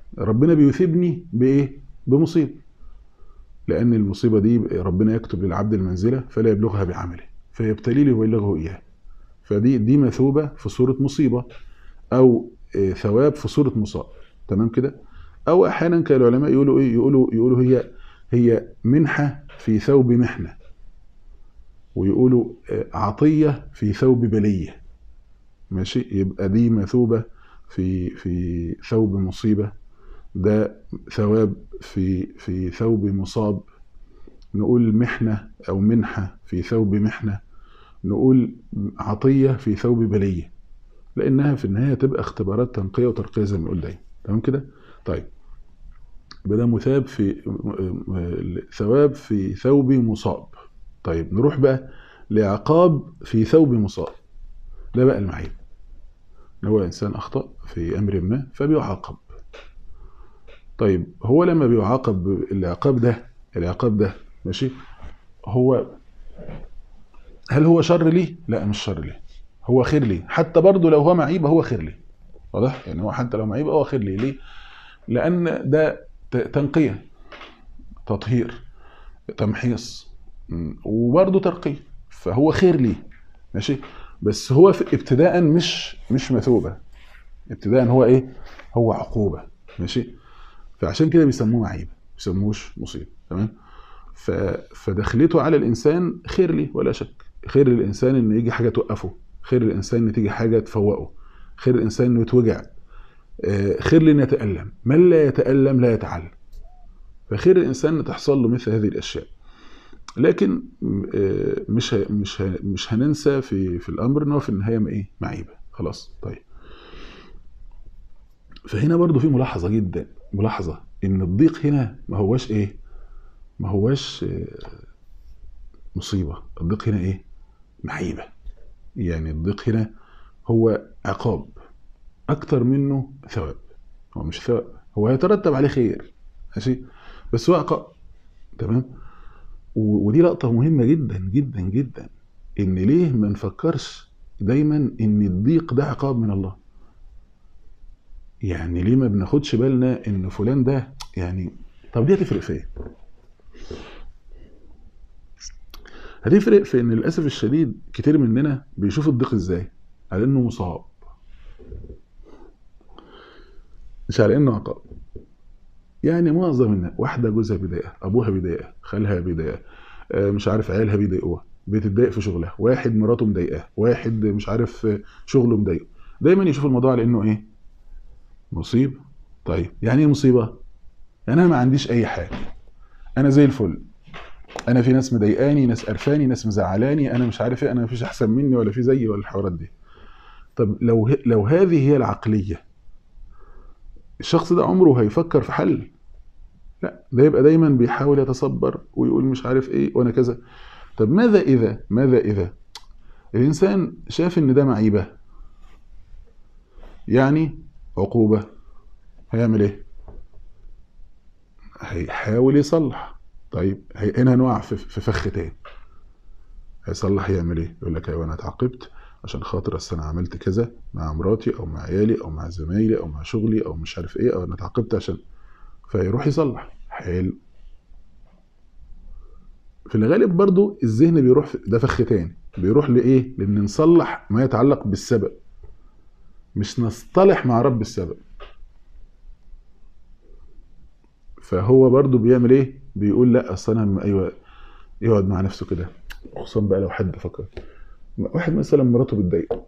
ربنا بيثيبني بايه بمصيبه لان المصيبه دي ربنا يكتب للعبد المنزله فلا يبلغها بعمله فيبتلي لي ويبلغه اياه فدي دي مثوبه في صوره مصيبه او آه، ثواب في صوره مصاب تمام كده او احيانا كان العلماء يقولوا ايه يقولوا يقولوا هي هي منحه في ثوب محنه ويقولوا آه، عطيه في ثوب بليه ماشي يبقى دي مثوبه في في ثوب مصيبه ده ثواب في في ثوب مصاب نقول محنه او منحه في ثوب محنه نقول عطيه في ثوب بليه لانها في النهايه تبقى اختبارات تنقيه وترقيه زي ما بنقول دايما تمام كده طيب يبقى ده مثاب في م- م- ثواب في ثوب مصاب طيب نروح بقى لعقاب في ثوب مصاب ده بقى المعيب إن هو انسان اخطا في امر ما فبيعاقب طيب هو لما بيعاقب العقاب ده العقاب ده ماشي هو هل هو شر ليه؟ لا مش شر ليه هو خير ليه حتى برضه لو هو معيب هو خير ليه واضح يعني هو حتى لو معيب هو خير ليه ليه لان ده ت- تنقيه تطهير تمحيص م، وبرضه ترقيه فهو خير ليه ماشي بس هو في ابتداء مش مش مثوبه ابتداء هو ايه هو عقوبه ماشي فعشان كده بيسموه معيب ما بيسموهوش مصيبه تمام ف... فدخلته على الانسان خير ليه ولا شك خير للانسان ان يجي حاجه توقفه خير للانسان ان تيجي حاجه تفوقه خير الانسان انه يتوجع آه، خير لانه يتالم من لا يتالم لا يتعلم فخير الانسان ان تحصل له مثل هذه الاشياء لكن آه، مش ه- مش ه- مش هننسى في في الامر ان هو في النهايه ما ايه معيبه خلاص طيب فهنا برضو في ملاحظه جدا ملاحظه ان الضيق هنا ما هواش ايه ما هواش آه، مصيبه الضيق هنا ايه معيبه يعني الضيق هنا هو عقاب اكتر منه ثواب هو مش ثواب هو هيترتب عليه خير ماشي بس هو عقاب تمام و- ودي لقطه مهمه جدا جدا جدا ان ليه ما نفكرش دايما ان الضيق ده عقاب من الله يعني ليه ما بناخدش بالنا ان فلان ده يعني طب دي هتفرق في ايه هتفرق في ان للاسف الشديد كتير مننا بيشوف الضيق ازاي على انه مصاب مش على انه عقاب يعني معظم الناس واحده جوزها بيضايقها ابوها بيضايقها خالها بيضايقها آه، مش عارف عيالها بيضايقوها بتتضايق في شغلها واحد مراته مضايقاه واحد مش عارف آه، شغله مضايقه دايما يشوف الموضوع على انه ايه مصيبه طيب يعني ايه مصيبه يعني انا ما عنديش اي حاجه انا زي الفل انا في ناس مضايقاني ناس قرفاني ناس مزعلاني انا مش عارف ايه انا مفيش احسن مني ولا في زيي ولا الحوارات دي طب لو ه- لو هذه هي العقليه الشخص ده عمره هيفكر في حل لا ده يبقى دايما بيحاول يتصبر ويقول مش عارف ايه وانا كذا طب ماذا اذا ماذا اذا الانسان شاف ان ده معيبه يعني عقوبه هيعمل ايه هيحاول يصلح طيب هي- هنا هنقع في في فخ تاني هيصلح يعمل ايه يقول لك ايوه انا اتعاقبت عشان خاطر اصل انا عملت كذا مع مراتي او مع عيالي او مع زمايلي او مع شغلي او مش عارف ايه او انا اتعاقبت عشان فيروح يصلح حلو في الغالب برضو الذهن بيروح في ده فخ تاني بيروح لايه لان نصلح ما يتعلق بالسبب مش نصطلح مع رب السبب فهو برضو بيعمل ايه بيقول لا اصل انا ايوه يقعد مع نفسه كده خصوصا بقى لو حد فكر واحد مثلا مراته بتضايقه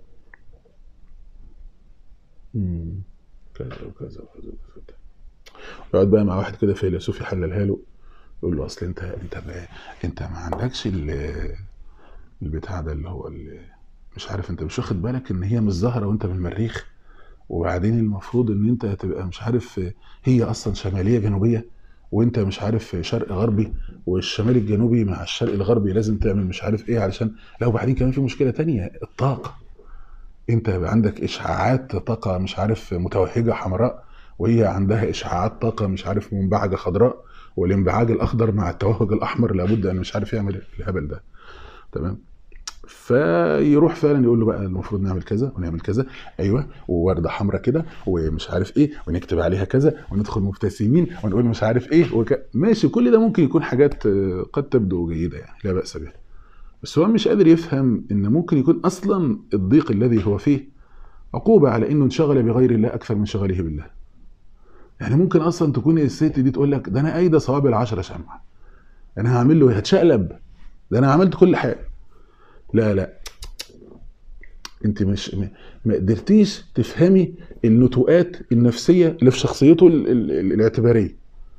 مم، كذا وكذا وكذا وكذا يقعد بقى مع واحد كده فيلسوف يحللها له يقول له اصل انت انت بقى انت ما عندكش ال- البتاع ده اللي هو ال- مش عارف انت مش واخد بالك ان هي مش زهره وانت من المريخ وبعدين المفروض ان انت تبقى مش عارف هي اصلا شماليه جنوبيه وانت مش عارف شرق غربي والشمال الجنوبي مع الشرق الغربي لازم تعمل مش عارف ايه علشان لا وبعدين كمان في مشكله تانية الطاقه انت عندك اشعاعات طاقه مش عارف متوهجه حمراء وهي عندها اشعاعات طاقه مش عارف منبعجه خضراء والانبعاج الاخضر مع التوهج الاحمر لابد ان مش عارف يعمل الهبل ده تمام فيروح فعلا يقول له بقى المفروض نعمل كذا ونعمل كذا ايوه وورده حمراء كده ومش عارف ايه ونكتب عليها كذا وندخل مبتسمين ونقول مش عارف ايه وك... ماشي كل ده ممكن يكون حاجات آه، قد تبدو جيده يعني لا باس بها بس هو مش قادر يفهم ان ممكن يكون اصلا الضيق الذي هو فيه عقوبه على انه انشغل بغير الله اكثر من شغله بالله يعني ممكن اصلا تكون الست دي تقول لك ده انا قايده صواب العشرة شمعه انا هعمل له ايه هتشقلب ده انا عملت كل حاجه لا لا انت مش م- ما قدرتيش تفهمي النتوءات النفسيه اللي في شخصيته ال- ال- ال- الاعتباريه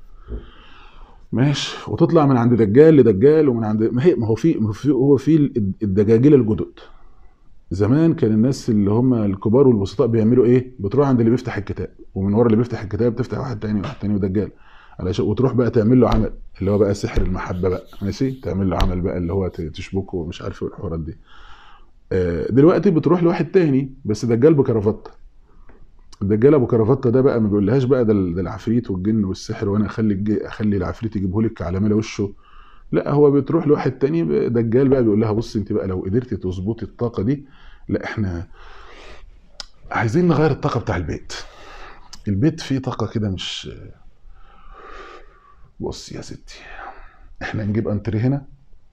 ماشي وتطلع من عند دجال لدجال ومن عند ما هي ما هو في ما هو في هو في ال- الدجاجله الجدد زمان كان الناس اللي هم الكبار والبسطاء بيعملوا ايه؟ بتروح عند اللي بيفتح الكتاب ومن ورا اللي بيفتح الكتاب تفتح واحد تاني واحد تاني ودجال علشان وتروح بقى تعمل له عمل اللي هو بقى سحر المحبه بقى ماشي تعمل له عمل بقى اللي هو ت- تشبكه ومش عارف ايه الحوارات دي آه، دلوقتي بتروح لواحد تاني بس دجال بكرافته الدجال ابو كرافته ده بقى ما بيقولهاش بقى ده ال- ده العفريت والجن والسحر وانا اخلي الج- اخلي العفريت يجيبه لك على ملا وشه لا هو بتروح لواحد تاني ب- دجال بقى بيقول لها بص انت بقى لو قدرتي تظبطي الطاقه دي لا احنا عايزين نغير الطاقه بتاع البيت البيت فيه طاقه كده مش بص يا ستي احنا نجيب انتري هنا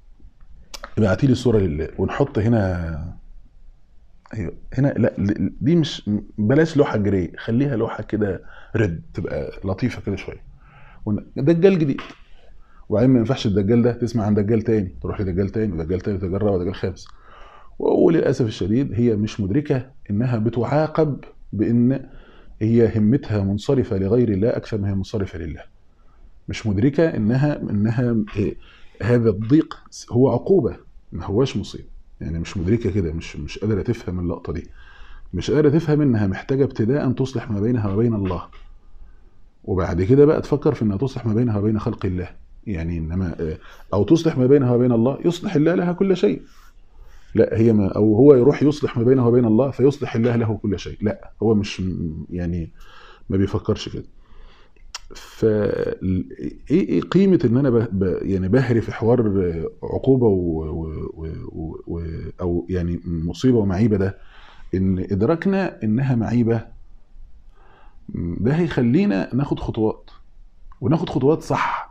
ابعتي لي صوره لله ونحط هنا ايوه هنا لا ل- دي مش بلاش لوحه جري خليها لوحه كده ريد تبقى لطيفه كده شويه ون- دجال جديد وبعدين ما ينفعش الدجال ده تسمع عن دجال تاني تروح لدجال تاني ودجال تاني ودجال رابع ودجال خامس وللاسف الشديد هي مش مدركه انها بتعاقب بان هي همتها منصرفه لغير الله اكثر ما هي منصرفه لله مش مدركه انها انها إيه، هذا الضيق هو عقوبه ما هواش مصيبه يعني مش مدركه كده مش مش قادره تفهم اللقطه دي مش قادره تفهم انها محتاجه ابتداء تصلح ما بينها وبين الله وبعد كده بقى تفكر في انها تصلح ما بينها وبين خلق الله يعني انما آه، او تصلح ما بينها وبين الله يصلح الله لها كل شيء لا هي ما او هو يروح يصلح ما بينه وبين الله فيصلح الله له كل شيء لا هو مش م- يعني ما بيفكرش كده ف ال- ايه ايه قيمه ان انا ب... ب... يعني بهري في حوار آه، عقوبه و... و... و... و... او يعني مصيبه ومعيبه ده ان ادراكنا انها معيبه م، ده هيخلينا ناخد خطوات وناخد خطوات صح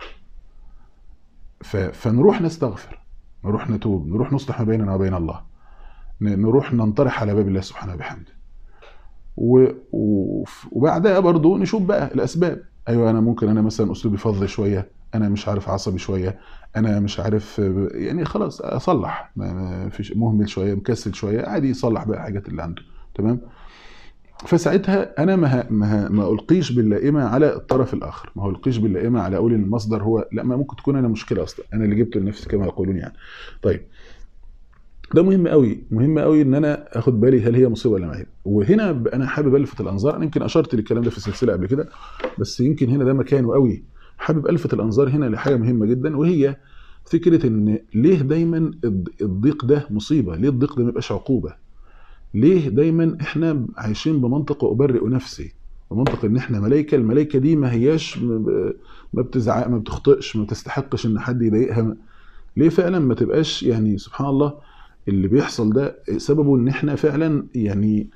ف... فنروح نستغفر نروح نتوب نروح نصلح ما بيننا وبين الله ن- نروح ننطرح على باب الله سبحانه وبحمده و... و... وبعدها برضو نشوف بقى الاسباب ايوه انا ممكن انا مثلا اسلوبي فظ شويه انا مش عارف عصبي شويه انا مش عارف يعني خلاص اصلح ما ما فيش مهمل شويه مكسل شويه عادي يصلح بقى الحاجات اللي عنده تمام فساعتها انا ما ه- ما ه- ما القيش باللائمه على الطرف الاخر ما هو القيش باللائمه على اقول ان المصدر هو لا ما ممكن تكون انا مشكله اصلا انا اللي جبته لنفسي كما يقولون يعني طيب ده مهم قوي مهم قوي ان انا اخد بالي هل هي مصيبه ولا معيب وهنا ب- انا حابب الفت الانظار انا يمكن اشرت للكلام ده في السلسله قبل كده بس يمكن هنا ده مكانه قوي حابب الفت الانظار هنا لحاجه مهمه جدا وهي فكره ان ليه دايما الض- الضيق ده مصيبه ليه الضيق ده ما يبقاش عقوبه ليه دايما احنا عايشين بمنطق وابرئ نفسي بمنطق ان احنا ملائكه الملائكه دي ما هياش م- ب- ما بتزعق ما بتخطئش ما تستحقش ان حد يضايقها ليه فعلا ما تبقاش يعني سبحان الله اللي بيحصل ده سببه ان احنا فعلا يعني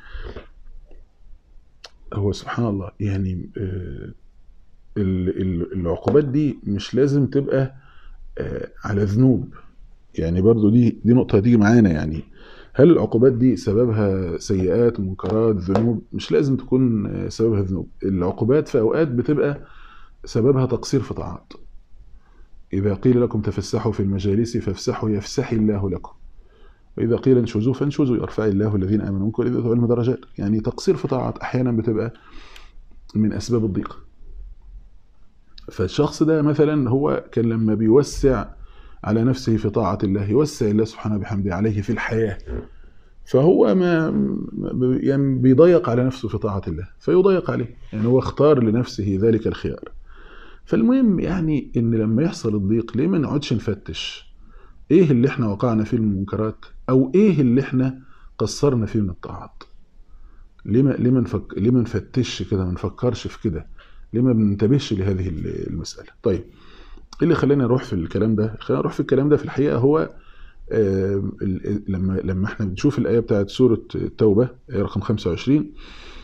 هو سبحان الله يعني آه، ال- ال- العقوبات دي مش لازم تبقى آه، على ذنوب يعني برضو دي دي نقطة هتيجي معانا يعني هل العقوبات دي سببها سيئات منكرات ذنوب مش لازم تكون آه، سببها ذنوب العقوبات في أوقات بتبقى سببها تقصير في طاعات إذا قيل لكم تفسحوا في المجالس فافسحوا يفسح الله لكم وإذا قيل انشزوا فانشزوا يرفع الله الذين آمنوا منكم وإذا العلم درجات يعني تقصير في طاعات أحيانا بتبقى من أسباب الضيق فالشخص ده مثلا هو كان لما بيوسع على نفسه في طاعة الله يوسع الله سبحانه بحمده عليه في الحياة فهو ما ما- يعني بيضيق على نفسه في طاعة الله فيضيق عليه يعني هو اختار لنفسه ذلك الخيار فالمهم يعني ان لما يحصل الضيق ليه ما نقعدش نفتش ايه اللي احنا وقعنا فيه من المنكرات او ايه اللي احنا قصرنا فيه من الطاعات ليه ما ليه ما نفك... ليه ما نفتش كده ما نفكرش في كده ليه ما بننتبهش لهذه المسألة طيب ايه اللي خلاني اروح في الكلام ده خلاني اروح في الكلام ده في الحقيقة هو آه، ال- ال- لما لما احنا بنشوف الايه بتاعت سوره التوبه آية رقم 25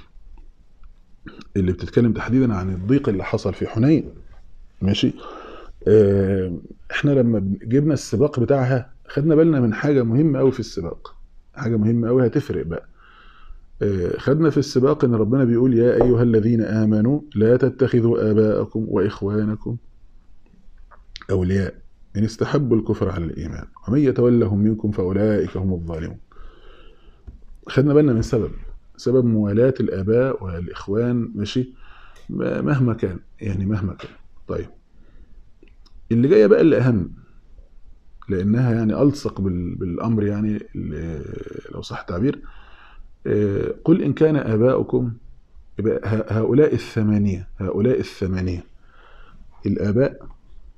اللي بتتكلم تحديدا عن الضيق اللي حصل في حنين ماشي آه، احنا لما بن- جبنا السباق بتاعها خدنا بالنا من حاجه مهمه قوي في السباق حاجه مهمه قوي هتفرق بقى آه، خدنا في السباق ان ربنا بيقول يا ايها الذين امنوا لا تتخذوا اباءكم واخوانكم اولياء ان استحبوا الكفر على الايمان ومن يتولهم منكم فاولئك هم الظالمون خدنا بالنا من سبب سبب موالاة الآباء والإخوان ماشي م- مهما كان يعني مهما كان طيب اللي جاية بقى اللي أهم لأنها يعني ألصق بال- بالأمر يعني اللي- لو صح التعبير آه، قل إن كان آباؤكم يبقى ه- هؤلاء الثمانية هؤلاء الثمانية الآباء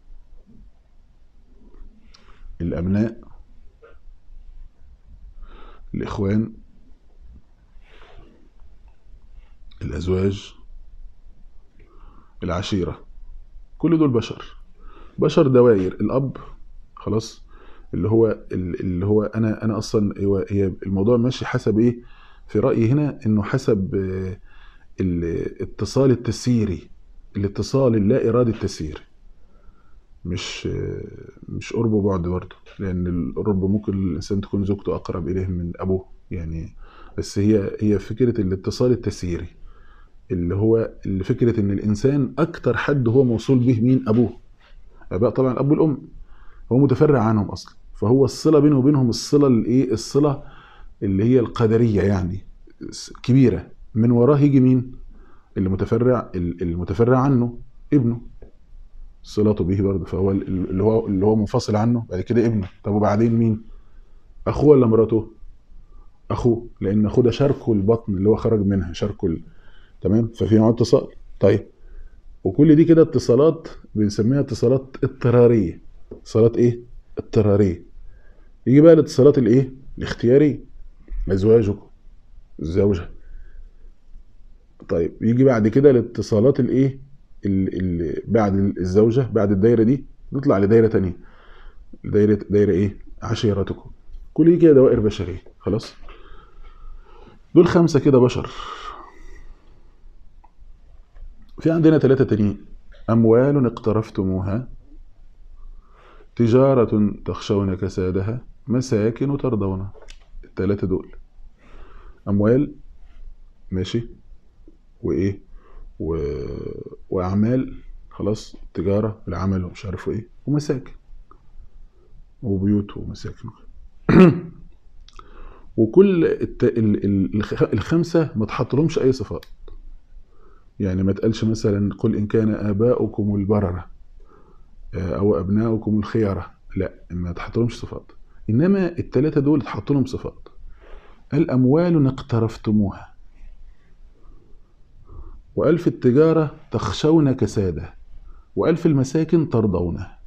الأبناء الإخوان الأزواج العشيرة كل دول بشر بشر دوائر الأب خلاص اللي هو اللي هو أنا أنا أصلا هو هي الموضوع ماشي حسب إيه في رأيي هنا إنه حسب آه، الاتصال التسييري الاتصال اللا إرادي التسييري مش آه، مش قرب وبعد برضه لأن القرب ممكن الإنسان تكون زوجته أقرب إليه من أبوه يعني بس هي هي فكرة الاتصال التسييري اللي هو اللي فكرة إن الإنسان أكتر حد هو موصول به مين أبوه آباء طبعا الأب والأم هو متفرع عنهم أصلا فهو الصلة بينه وبينهم الصلة الإيه الصلة اللي هي القدرية يعني س- كبيرة من وراه يجي مين اللي متفرع ال- المتفرع عنه ابنه صلته به برضه فهو ال- اللي هو اللي هو منفصل عنه بعد كده ابنه طب وبعدين مين اخوه ولا مراته اخوه لان اخوه ده شاركه البطن اللي هو خرج منها شاركه ال... تمام ففي نوع اتصال طيب وكل دي كده اتصالات بنسميها اتصالات اضطراريه اتصالات ايه اضطراريه يجي بقى الاتصالات الايه الاختياريه ازواجكم الزوجه طيب يجي بعد كده الاتصالات الايه اللي بعد الزوجه بعد الدايره دي نطلع لدايره تانية دايره دايره ايه عشيرتكم كل دي كده دوائر بشريه خلاص دول خمسه كده بشر في عندنا ثلاثه تانيين اموال اقترفتموها تجاره تخشون كسادها مساكن ترضونها الثلاثه دول اموال ماشي وايه و... واعمال خلاص تجاره العمل ومش عارف ايه ومساكن وبيوت ومساكن وكل الت... ال... ال... الخ- الخمسه ما تحطلهمش اي صفات يعني ما تقالش مثلا قل ان كان اباؤكم البرره آه، او ابناؤكم الخيره لا ما تحطلهمش صفات انما الثلاثه دول تحط لهم صفات الاموال اقترفتموها وألف التجارة تخشون كسادها وألف المساكن ترضونها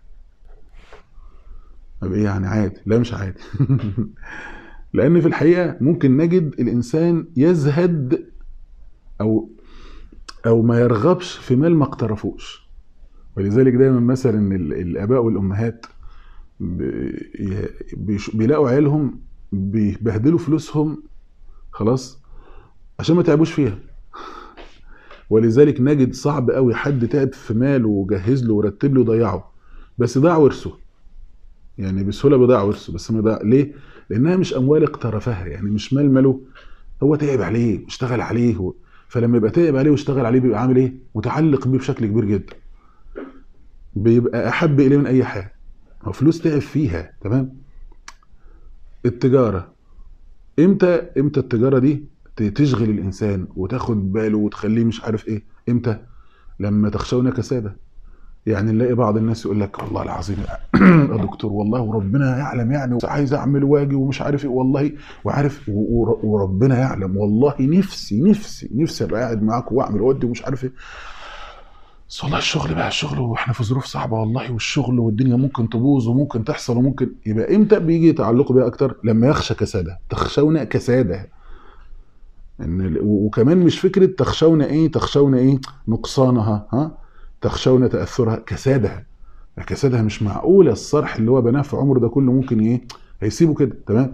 طب ايه يعني عادي لا مش عادي لأن في الحقيقة ممكن نجد الإنسان يزهد أو أو ما يرغبش في مال ما اقترفوش ولذلك دايما مثلا إن ال- الآباء والأمهات بي- بيش- بيلاقوا عيالهم بيبهدلوا فلوسهم خلاص عشان ما تعبوش فيها ولذلك نجد صعب قوي حد تعب في ماله وجهز له ورتب له وضيعه بس ضاع ورثه يعني بسهوله بيضيع ورثه بس ما ضاع ليه؟ لانها مش اموال اقترفها يعني مش مال ماله هو تعب عليه واشتغل عليه و... فلما يبقى تعب عليه واشتغل عليه بيبقى عامل ايه؟ متعلق بيه بشكل كبير جدا بيبقى احب اليه من اي حاجه هو فلوس تعب فيها تمام التجاره امتى امتى التجاره دي ت- تشغل الانسان وتاخد باله وتخليه مش عارف ايه امتى لما تخشون كساده يعني نلاقي بعض الناس يقول لك والله العظيم يا دكتور والله وربنا يعلم يعني عايز اعمل واجي ومش عارف ايه والله وعارف و- ور- وربنا يعلم والله نفسي نفسي نفسي ابقى قاعد معاكم واعمل وادي ومش عارف ايه بس والله الشغل بقى الشغل واحنا في ظروف صعبه والله والشغل والدنيا ممكن تبوظ وممكن تحصل وممكن يبقى امتى بيجي تعلقه بيها اكتر لما يخشى كساده تخشون كساده ان ال- و- وكمان مش فكره تخشون ايه تخشون ايه نقصانها ها تخشون تاثرها كسادها كسادها مش معقوله الصرح اللي هو بناه في عمره ده كله ممكن ايه هيسيبه كده تمام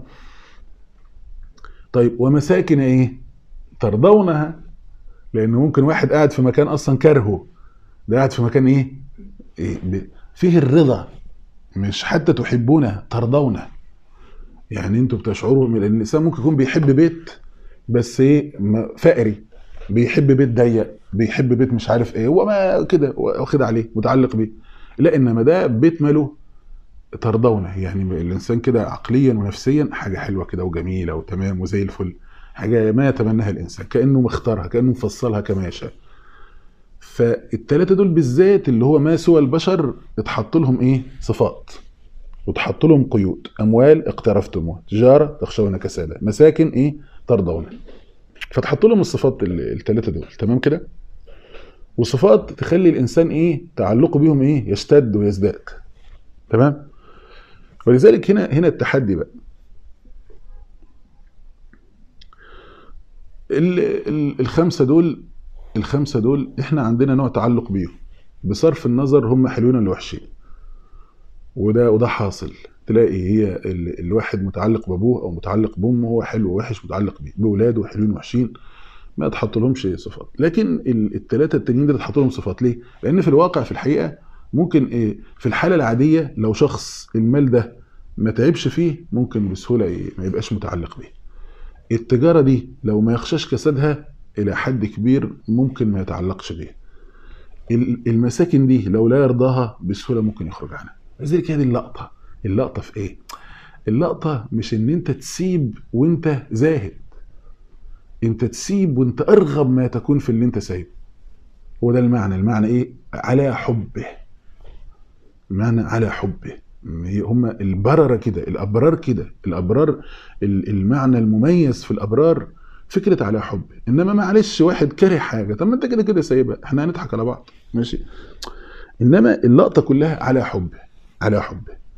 طيب ومساكن ايه ترضونها لان ممكن واحد قاعد في مكان اصلا كرهه ده قاعد في مكان ايه, إيه ب- فيه الرضا مش حتى تحبونه ترضونه يعني انتوا بتشعروا من ان الانسان ممكن يكون بيحب بيت بس ايه ما- فقري بيحب بيت ضيق بيحب بيت مش عارف ايه هو ما كده واخد عليه متعلق بيه لا انما ده بيت ماله ترضونه يعني الانسان كده عقليا ونفسيا حاجه حلوه كده وجميله وتمام وزي الفل حاجه ما يتمناها الانسان كانه مختارها كانه مفصلها كما يشاء فالتلاته دول بالذات اللي هو ما سوى البشر اتحط لهم ايه صفات وتحط لهم قيود اموال اقترفتموها تجاره تخشون كسادا مساكن ايه ترضون فتحط لهم الصفات الثلاثه دول تمام كده وصفات تخلي الانسان ايه تعلقه بيهم ايه يشتد ويزداد تمام ولذلك هنا هنا التحدي بقى ال ال الخمسه دول الخمسه دول احنا عندنا نوع تعلق بيهم بصرف النظر هم حلوين ولا وحشين وده وده حاصل تلاقي هي ال الواحد متعلق بابوه او متعلق بامه هو حلو ووحش متعلق بيه باولاده حلوين وحشين ما تحط لهمش صفات لكن الثلاثه التانيين دول تحط لهم صفات ليه لان في الواقع في الحقيقه ممكن ايه في الحاله العاديه لو شخص المال ده ما تعبش فيه ممكن بسهوله إيه ما يبقاش متعلق بيه التجاره دي لو ما يخشاش كسادها الى حد كبير ممكن ما يتعلقش بيه المساكن دي لو لا يرضاها بسهوله ممكن يخرج عنها لذلك هذه اللقطه اللقطه في ايه اللقطه مش ان انت تسيب وانت زاهد انت تسيب وانت ارغب ما تكون في اللي انت سايبه هو ده المعنى المعنى ايه على حبه المعنى على حبه هم البررة كده الأبرار كده الأبرار المعنى المميز في الأبرار فكرة على حب إنما معلش واحد كاره حاجة طب ما أنت كده كده سايبها إحنا هنضحك على بعض ماشي إنما اللقطة كلها على حب على حب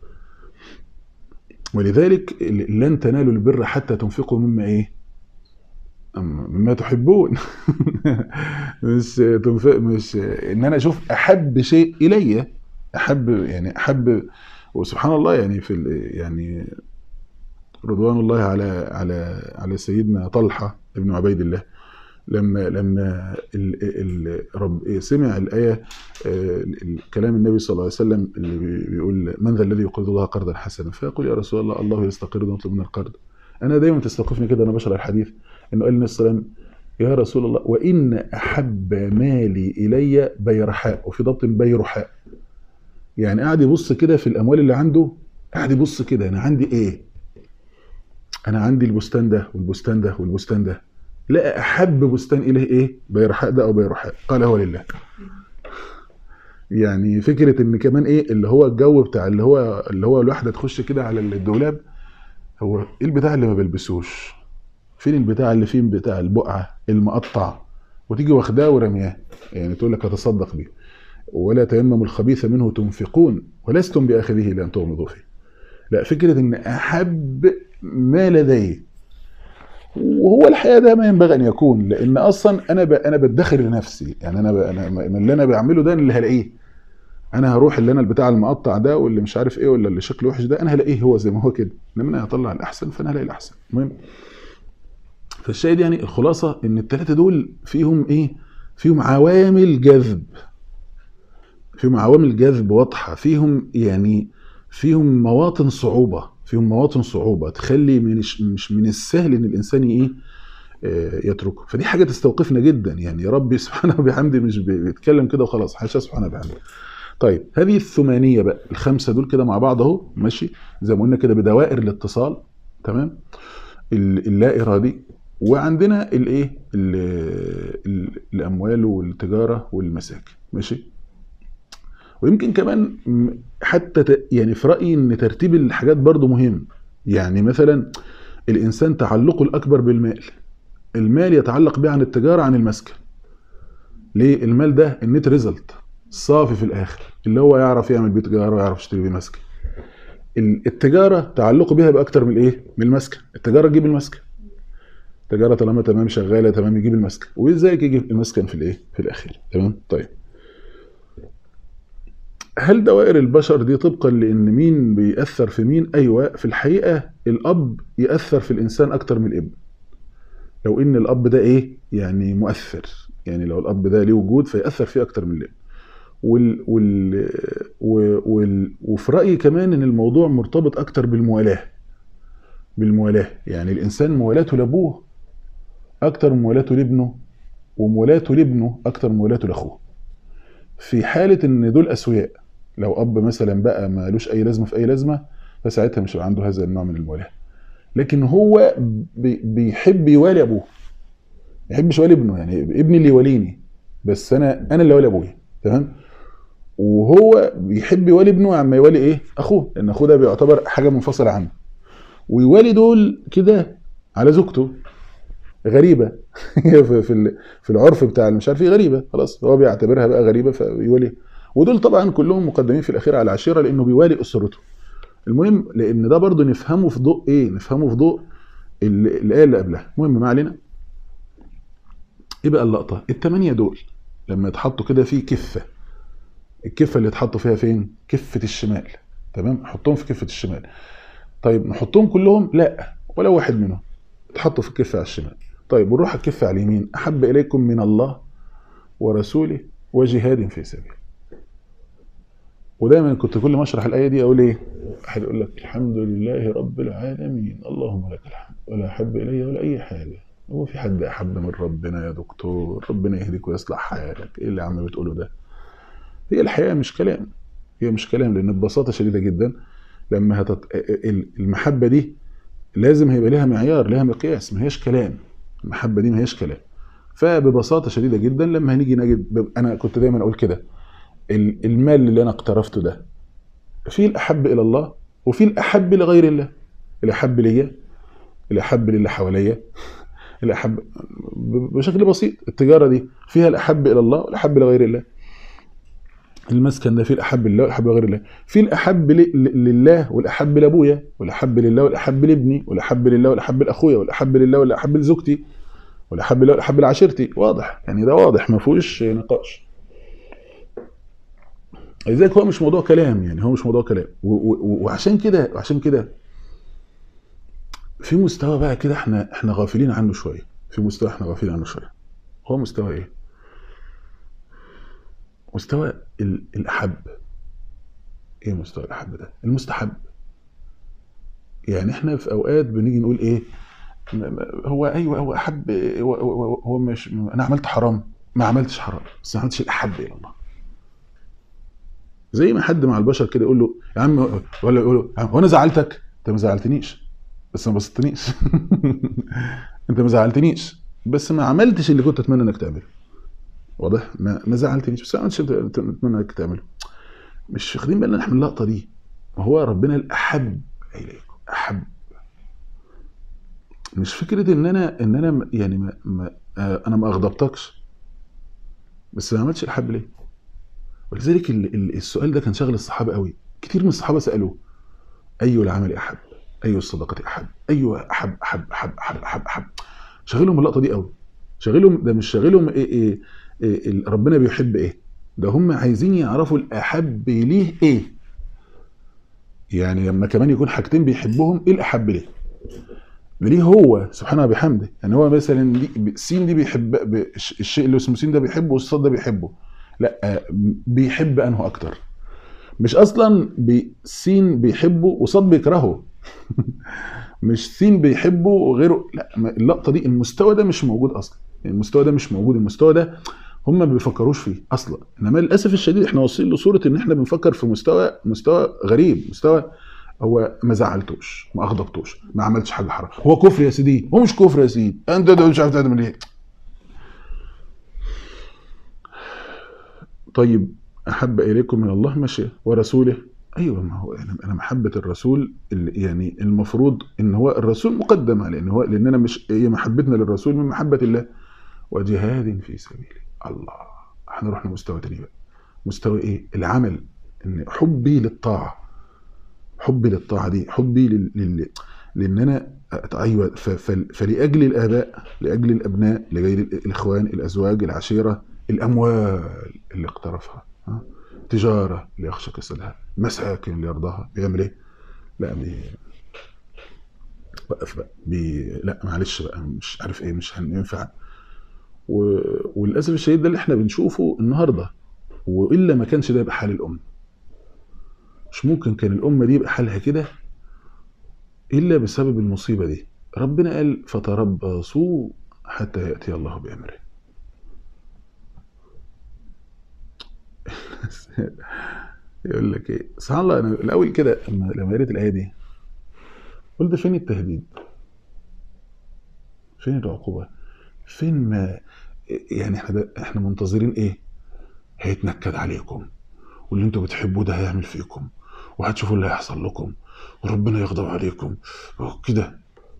ولذلك لن تنالوا البر حتى تنفقوا مما إيه مما تحبون مش تنفق مش ان انا اشوف احب شيء الي احب يعني احب وسبحان الله يعني في يعني رضوان الله على على على سيدنا طلحه ابن عبيد الله لما لما ال ال رب سمع الايه كلام النبي صلى الله عليه وسلم اللي بيقول من ذا الذي يقرض الله قرضا حسنا فيقول يا رسول الله الله يستقرض ونطلب من القرض انا دايما تستوقفني كده انا بشرح الحديث انه قال النبي صلى الله عليه وسلم يا رسول الله وان احب مالي الي بيرحاء وفي ضبط بيرحاء يعني قاعد يبص كده في الاموال اللي عنده قاعد يبص كده انا عندي ايه انا عندي البستان ده والبستان ده والبستان ده لا احب بستان اليه ايه بيرحاء ده او بيرحاء قال هو لله يعني فكره ان كمان ايه اللي هو الجو بتاع اللي هو اللي هو الواحده تخش كده على الدولاب هو ايه البتاع اللي ما بلبسوش فين البتاع اللي فيه بتاع البقعه المقطع وتيجي واخداه ورمياه يعني تقول لك اتصدق بيه ولا تيمموا الخبيث منه تنفقون ولستم باخذه لان تغمضوا فيه لا فكره ان احب ما لدي وهو الحقيقه ده ما ينبغي ان يكون لان اصلا انا ب... انا بدخر لنفسي يعني انا ب... انا من اللي انا بعمله ده اللي هلاقيه انا هروح اللي انا البتاع المقطع ده واللي مش عارف ايه ولا اللي شكله وحش ده انا هلاقيه هو زي ما هو كده انما انا هطلع الاحسن فانا هلاقي الاحسن المهم فالشاهد يعني الخلاصه ان الثلاثه دول فيهم ايه فيهم عوامل جذب فيهم عوامل جذب واضحه فيهم يعني فيهم مواطن صعوبه فيهم مواطن صعوبه تخلي مش مش من السهل ان الانسان ايه يتركه فدي حاجه تستوقفنا جدا يعني ربي سبحانه وبحمده مش بيتكلم كده وخلاص حاشا سبحانه وبحمده طيب هذه الثمانيه بقى الخمسه دول كده مع بعض اهو ماشي زي ما قلنا كده بدوائر الاتصال تمام اللا ارادي وعندنا الايه الاموال والتجاره والمساكن ماشي ويمكن كمان حتى يعني في رايي ان ترتيب الحاجات برضو مهم يعني مثلا الانسان تعلقه الاكبر بالمال المال يتعلق به عن التجاره عن المسكن ليه المال ده النت ريزلت الصافي في الاخر اللي هو يعرف يعمل بيه تجاره ويعرف يشتري بيه مسكن التجاره تعلقه بها باكتر من الايه من المسكن التجاره تجيب المسكن التجاره طالما تمام شغاله تمام يجيب المسكن وازاي يجيب المسكن في الايه في الاخير تمام طيب هل دوائر البشر دي طبقا لان مين بيأثر في مين ايوه في الحقيقه الاب يأثر في الانسان اكتر من الابن لو ان الاب ده ايه يعني مؤثر يعني لو الاب ده ليه وجود فيأثر فيه اكتر من الابن وال وال و- وال وفي رايي كمان ان الموضوع مرتبط اكتر بالموالاه بالموالاه يعني الانسان موالاته لابوه اكتر من موالاته لابنه وموالاته لابنه اكتر من موالاته لاخوه في حاله ان دول اسوياء لو اب مثلا بقى مالوش اي لازمه في اي لازمه فساعتها مش هيبقى عنده هذا النوع من الموالاه لكن هو بي- بيحب يوالي ابوه ما يحبش يوالي ابنه يعني ابني اللي يواليني بس انا انا اللي والي ابويا تمام وهو بيحب يوالي ابنه عما يوالي ايه اخوه لان اخوه ده بيعتبر حاجه منفصله عنه ويوالي دول كده على زوجته غريبه هي في في ال- في العرف بتاع مش عارف ايه غريبه خلاص هو بيعتبرها بقى غريبه فيوالي ودول طبعا كلهم مقدمين في الاخير على العشيره لانه بيوالي اسرته المهم لان ده برضو نفهمه في ضوء ايه نفهمه في ضوء ال- الايه اللي قبلها المهم ما علينا ايه بقى اللقطه الثمانيه دول لما يتحطوا كده في كفه الكفه اللي يتحطوا فيها فين كفه الشمال تمام حطهم في كفه الشمال طيب نحطهم كلهم لا ولا واحد منهم اتحطوا في الكفه على الشمال طيب ونروح الكفه على اليمين احب اليكم من الله ورسوله وجهاد في سبيله ودايما كنت كل ما اشرح الايه دي اقول ايه احد يقول لك الحمد لله رب العالمين اللهم لك الحمد ولا احب الي ولا اي حاجه هو في حد احب من ربنا يا دكتور ربنا يهديك ويصلح حالك ايه اللي عم بتقوله ده هي الحقيقه مش كلام هي مش كلام لان ببساطه شديده جدا لما هتت... ال- المحبه دي لازم هيبقى لها معيار لها مقياس ما هيش كلام المحبه دي ما هيش كلام فببساطه شديده جدا لما هنيجي نجد ب- انا كنت دايما اقول كده ال- المال اللي انا اقترفته ده في الاحب الى الله وفي الاحب لغير الله الاحب ليا الاحب للي حواليا الاحب ب- بشكل بسيط التجاره دي فيها الاحب الى الله والاحب لغير الله المسكن ده فيه الاحب لله والاحب لغير الله في الاحب ل- ل- لله والاحب لابويا والاحب لله والاحب لابني والاحب لله والاحب لاخويا والاحب لله والاحب لزوجتي والاحب لله والاحب لعشيرتي واضح يعني ده واضح ما فيهوش نقاش لذلك هو مش موضوع كلام يعني هو مش موضوع كلام و- و- وعشان كده وعشان كده في مستوى بقى كده احنا احنا غافلين عنه شويه في مستوى احنا غافلين عنه شويه هو مستوى ايه مستوى ال- الاحب ايه مستوى الاحب ده المستحب يعني احنا في اوقات بنيجي نقول ايه م- م- هو ايوه هو احب هو, هو, هو مش انا عملت حرام ما عملتش حرام بس ما عملتش الاحب الى الله زي ما حد مع البشر كده يقول له يا عم ولا يقول له هو انا زعلتك انت ما زعلتنيش بس ما بسطتنيش انت ما زعلتنيش بس ما عملتش اللي كنت اتمنى انك تعمله واضح ما ما زعلتنيش بس ما عملتش اللي كنت اتمنى انك تعمله مش واخدين بالنا احنا من اللقطه دي ما هو ربنا الاحب اليكم احب مش فكره ان انا ان انا م- يعني ما ما آه، انا ما اغضبتكش بس ما عملتش الاحب ليه ولذلك ال- ال- السؤال ده كان شاغل الصحابه قوي كتير من الصحابه سالوه اي العمل احب اي الصدقه احب اي احب احب احب احب احب, أحب. شاغلهم اللقطه دي قوي شاغلهم ده مش شاغلهم ايه ايه, إيه ال- ربنا بيحب ايه ده هم عايزين يعرفوا الاحب ليه ايه يعني لما كمان يكون حاجتين بيحبهم ايه الاحب ليه ده ليه هو سبحانه وبحمده يعني هو مثلا دي سين دي بيحب ب- الش- الشيء اللي اسمه سين ده بيحبه والصاد ده بيحبه لا آه، بيحب انه اكتر مش اصلا بي سين بيحبه وصاد بيكرهه مش سين بيحبه وغيره لا ما- اللقطه دي المستوى ده مش موجود اصلا المستوى ده مش موجود المستوى ده هم ما بيفكروش فيه اصلا انما للاسف الشديد احنا واصلين لصوره ان احنا بنفكر في مستوى مستوى غريب مستوى هو ما زعلتوش ما اغضبتوش ما عملتش حاجه حرام هو كفر يا سيدي هو مش كفر يا سيدي انت ده مش عارف تعمل ايه طيب احب اليكم من الله ماشيه ورسوله ايوه ما هو انا انا محبه الرسول اللي يعني المفروض ان هو الرسول مقدم على ان هو لان انا مش هي محبتنا للرسول من محبه الله وجهاد في سبيله الله احنا رحنا مستوى تاني بقى مستوى ايه العمل ان حبي للطاعه حبي للطاعه دي حبي لل... لل... لان انا أت- ايوه ف... ف... فلاجل الاباء لاجل الابناء لاجل الاخوان الازواج العشيره الاموال اللي اقترفها ها؟ تجاره ليخشى كسلها مساكن ليرضاها بيعمل ايه؟ لا بي وقف بقى بي... لا معلش بقى مش عارف ايه مش هينفع و... وللاسف الشديد ده اللي احنا بنشوفه النهارده والا ما كانش ده يبقى حال الامه مش ممكن كان الامه دي يبقى حالها كده الا بسبب المصيبه دي ربنا قال فتربصوا حتى ياتي الله بامره يقول لك ايه سبحان الله انا الاول كده لما لما قريت الايه دي قلت فين التهديد فين العقوبه فين ما يعني احنا ده احنا منتظرين ايه هيتنكد عليكم واللي انتوا بتحبوه ده هيعمل فيكم وهتشوفوا اللي هيحصل لكم وربنا يغضب عليكم وكده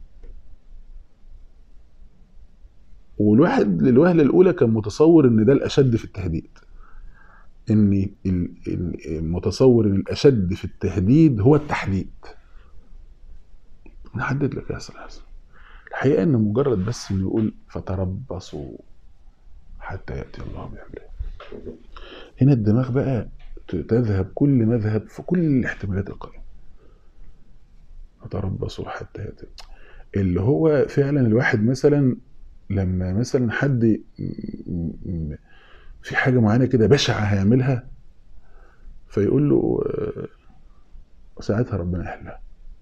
والواحد للوهله الاولى كان متصور ان ده الاشد في التهديد ان ال- ال- متصور ان الاشد في التهديد هو التحديد نحدد لك يا استاذ حسن الحقيقه ان مجرد بس انه يقول فتربصوا حتى ياتي الله بامره هنا الدماغ بقى ت- تذهب كل مذهب في كل الاحتمالات القائمه فتربصوا حتى ياتي اللي هو فعلا الواحد مثلا لما مثلا حد م- م- في حاجه معينه كده بشعه هيعملها فيقول له آه، ساعتها ربنا يحلها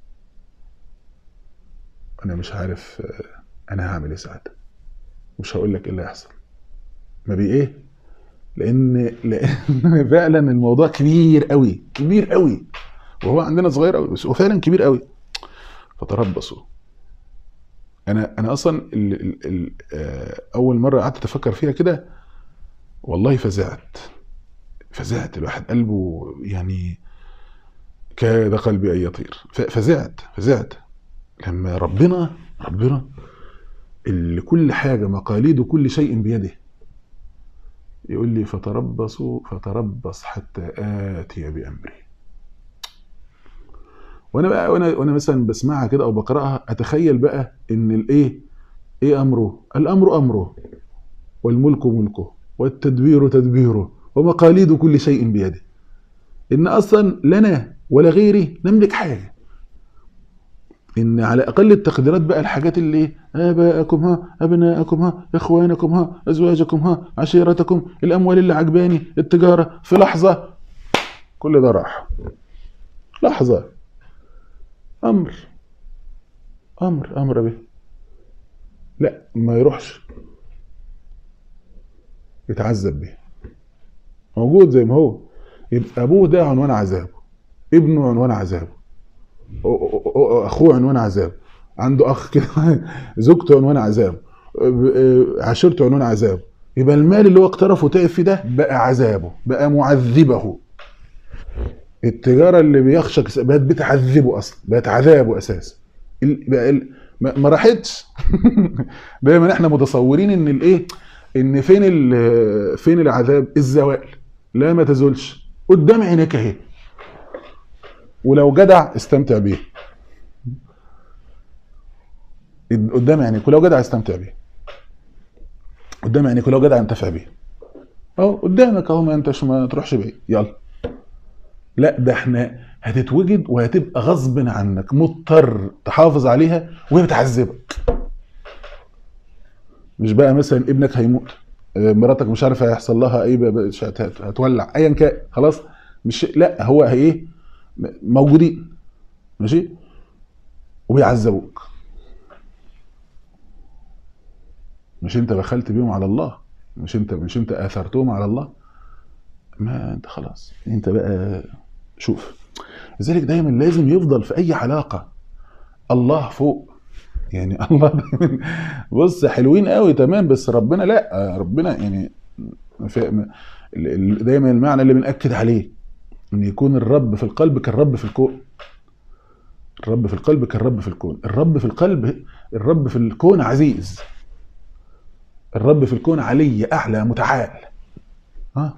انا مش عارف آه، انا هعمل ايه ساعتها مش هقول لك ايه اللي هيحصل ما بي ايه لان لان فعلا الموضوع كبير قوي كبير قوي وهو عندنا صغير قوي بس هو فعلا كبير قوي فتربصوا انا انا اصلا ال ال ال آه، اول مره قعدت اتفكر فيها كده والله فزعت فزعت الواحد قلبه يعني كاد قلبي ان يطير ف- فزعت فزعت لما ربنا ربنا اللي كل حاجه مقاليد كل شيء بيده يقول لي فتربصوا فتربص حتى اتي بامري وانا بقى وانا وانا مثلا بسمعها كده او بقراها اتخيل بقى ان الايه ايه امره الامر امره والملك ملكه والتدبير تدبيره ومقاليد كل شيء بيده ان اصلا لنا ولا غيري نملك حاجه ان على اقل التقديرات بقى الحاجات اللي إيه؟ اباءكم ها ابناءكم ها اخوانكم ها ازواجكم ها عشيرتكم الاموال اللي عجباني التجاره في لحظه كل ده راح لحظه امر امر امر به لا ما يروحش يتعذب به موجود زي ما هو يبقى ابوه ده عنوان عذابه ابنه عنوان عذابه أو- أو- أو- اخوه عنوان عذابه عنده اخ كده زوجته عنوان عذابه أه، عشيرته عنوان عذابه يبقى المال اللي هو اقترفه وتعب فيه ده بقى عذابه بقى معذبه التجاره اللي بيخشى كس- بقت بتعذبه اصلا بقت عذابه اساسا ال- بقى ال- ما ما راحتش دايما احنا متصورين ان الايه ان فين ال- فين العذاب الزوال لا ما تزولش قدام عينيك اهي ولو جدع استمتع بيه قدام عينيك ولو جدع استمتع بيه قدام عينيك ولو جدع انتفع بيه اهو قدامك اهو ما انتش ما تروحش بعيد يلا لا ده احنا هتتوجد وهتبقى غصب عنك مضطر تحافظ عليها وهي بتعذبك مش بقى مثلا ابنك هيموت آه، مراتك مش عارف هيحصل لها ايه بقى- بقى ش- هت- هتولع ايا كان خلاص مش لا هو هي ايه موجودين ماشي وبيعذبوك مش انت بخلت بيهم على الله مش انت مش انت اثرتهم على الله ما انت خلاص انت بقى شوف لذلك دايما لازم يفضل في اي علاقه الله فوق يعني الله دايما بص حلوين قوي تمام بس ربنا لا ربنا يعني في ال- ال- دايما المعنى اللي بنأكد عليه ان يكون الرب في القلب كالرب في الكون الرب في القلب كالرب في الكون الرب في القلب الرب في الكون عزيز الرب في الكون علي اعلى متعال ها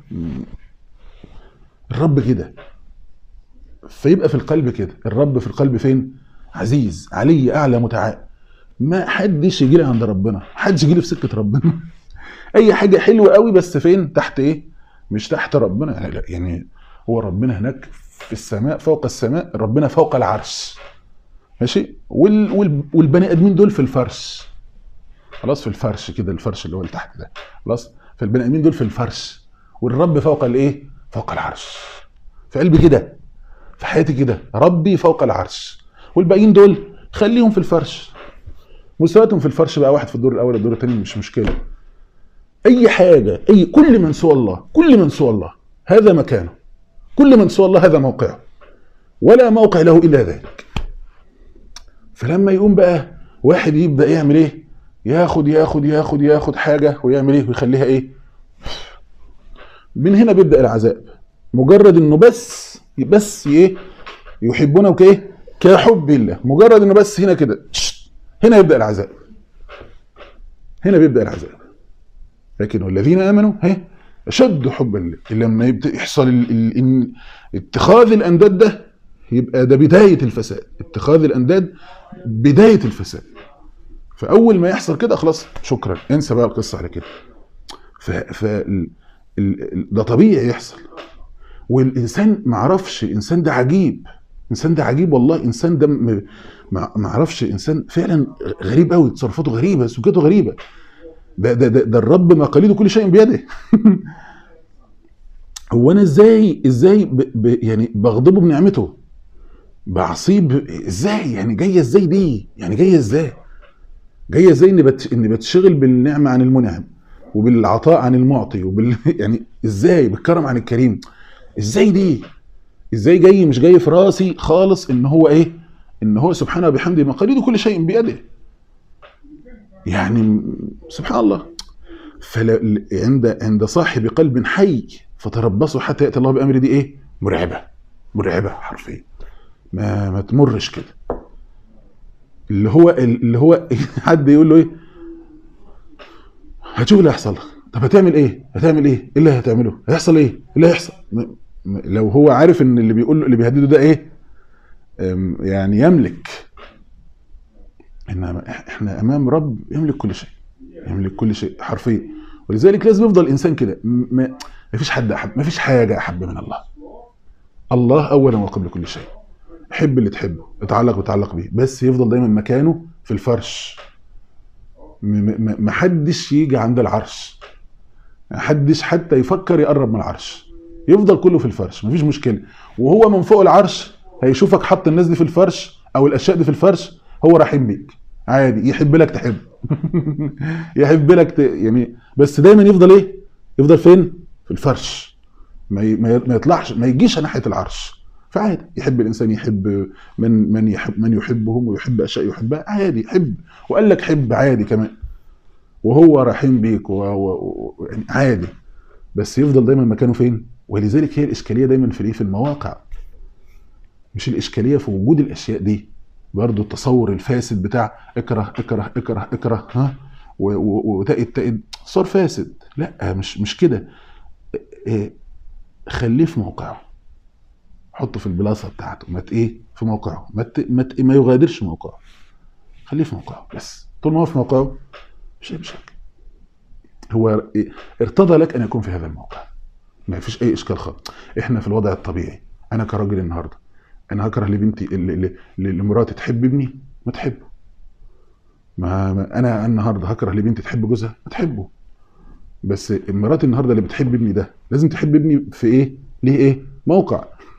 الرب كده فيبقى في القلب كده الرب في القلب فين عزيز علي اعلى متعال ما حدش يجي لي عند ربنا حدش يجي لي في سكه ربنا اي حاجه حلوه قوي بس فين تحت ايه مش تحت ربنا يعني لا يعني هو ربنا هناك في السماء فوق السماء ربنا فوق العرش ماشي وال وال والبني ادمين دول في الفرش خلاص في الفرش كده الفرش اللي هو اللي تحت ده خلاص فالبني ادمين دول في الفرش والرب فوق الايه فوق العرش في قلبي كده في حياتي كده ربي فوق العرش والباقيين دول خليهم في الفرش مستوياتهم في الفرش بقى واحد في الدور الاول الدور الثاني مش مشكله اي حاجه اي كل من سوى الله كل من سوى الله هذا مكانه كل من سوى الله هذا موقعه ولا موقع له الا ذلك فلما يقوم بقى واحد يبدا يعمل ايه ياخد ياخد ياخد ياخد حاجه ويعمل ايه ويخليها ايه من هنا بيبدا العذاب مجرد انه بس بس ايه يحبونه كايه كحب الله مجرد انه بس هنا كده هنا يبدا العذاب هنا بيبدا العذاب لكن والذين امنوا ها اشد حبا لله لما يبدا يحصل ال- ال- إن اتخاذ الانداد ده يبقى ده بدايه الفساد اتخاذ الانداد بدايه الفساد فاول ما يحصل كده خلاص شكرا انسى بقى القصه على كده ف, ف ال- ال- ال- ده طبيعي يحصل والانسان ما عرفش الانسان ده عجيب الانسان ده عجيب والله انسان ده م- ما ما اعرفش انسان فعلا غريب قوي تصرفاته غريبه سلوكاته غريبه ده ده ده, ده الرب مقاليد كل شيء بيده هو انا ازاي ازاي ب ب يعني بغضبه بنعمته بعصيه ب- ازاي يعني جايه ازاي دي يعني جايه ازاي جايه ازاي اني بت... اني بتشغل بالنعمه عن المنعم وبالعطاء عن المعطي وبال يعني ازاي بالكرم عن الكريم ازاي دي ازاي جاي مش جاي في راسي خالص ان هو ايه ان هو سبحانه وبحمده مقاليد كل شيء بيده يعني م- سبحان الله فل... عند عند صاحب قلب حي فتربصوا حتى ياتي الله بامر دي ايه مرعبه مرعبه حرفيا ما ما تمرش كده اللي هو اللي هو حد يقول له ايه هتشوف اللي هيحصل لك طب هتعمل ايه هتعمل ايه ايه اللي هتعمله هيحصل ايه ايه اللي هيحصل م- م- لو هو عارف ان اللي بيقول له اللي بيهدده ده ايه أم، يعني يملك انما إح- احنا امام رب يملك كل شيء يملك كل شيء حرفيا ولذلك لازم يفضل الانسان كده م- ما ما فيش حد احب ما فيش حاجه احب من الله الله اولا وقبل كل شيء حب اللي تحبه اتعلق وتعلق بيه بس يفضل دايما مكانه في الفرش م- م- ما حدش يجي عند العرش ما حدش حتى يفكر يقرب من العرش يفضل كله في الفرش مفيش مشكله وهو من فوق العرش هيشوفك حط الناس دي في الفرش او الاشياء دي في الفرش هو رحيم بيك عادي يحب لك تحب يحب لك ت... يعني بس دايما يفضل ايه يفضل فين في الفرش ما ي... ما ي- ما يطلعش ما يجيش ناحيه العرش فعادي يحب الانسان يحب من من يحب من يحبهم ويحب اشياء يحبها عادي يحب وقال لك حب عادي كمان وهو رحيم بيك و... و... و... يعني عادي بس يفضل دايما مكانه فين ولذلك هي الاشكاليه دايما في الايه في المواقع مش الاشكاليه في وجود الاشياء دي برضه التصور الفاسد بتاع اكره اكره اكره اكره ها و- و- وتقد تقد صار فاسد لا مش مش كده إيه، خليه في موقعه حطه في البلاصه بتاعته ما ت- ايه في موقعه ما ت- ما, ت- ما يغادرش موقعه خليه في موقعه بس طول ما هو في موقعه مش اي مشاكل هو إيه، ارتضى لك ان يكون في هذا الموقع ما فيش اي اشكال خالص احنا في الوضع الطبيعي انا كراجل النهارده انا هكره لبنتي ل- ل- ل- لمراتي تحب ابني ما تحبه ما ما- انا النهارده هكره لبنتي تحب جوزها ما تحبه بس مراتي النهارده اللي بتحب ابني ده لازم تحب ابني في ايه ليه ايه موقع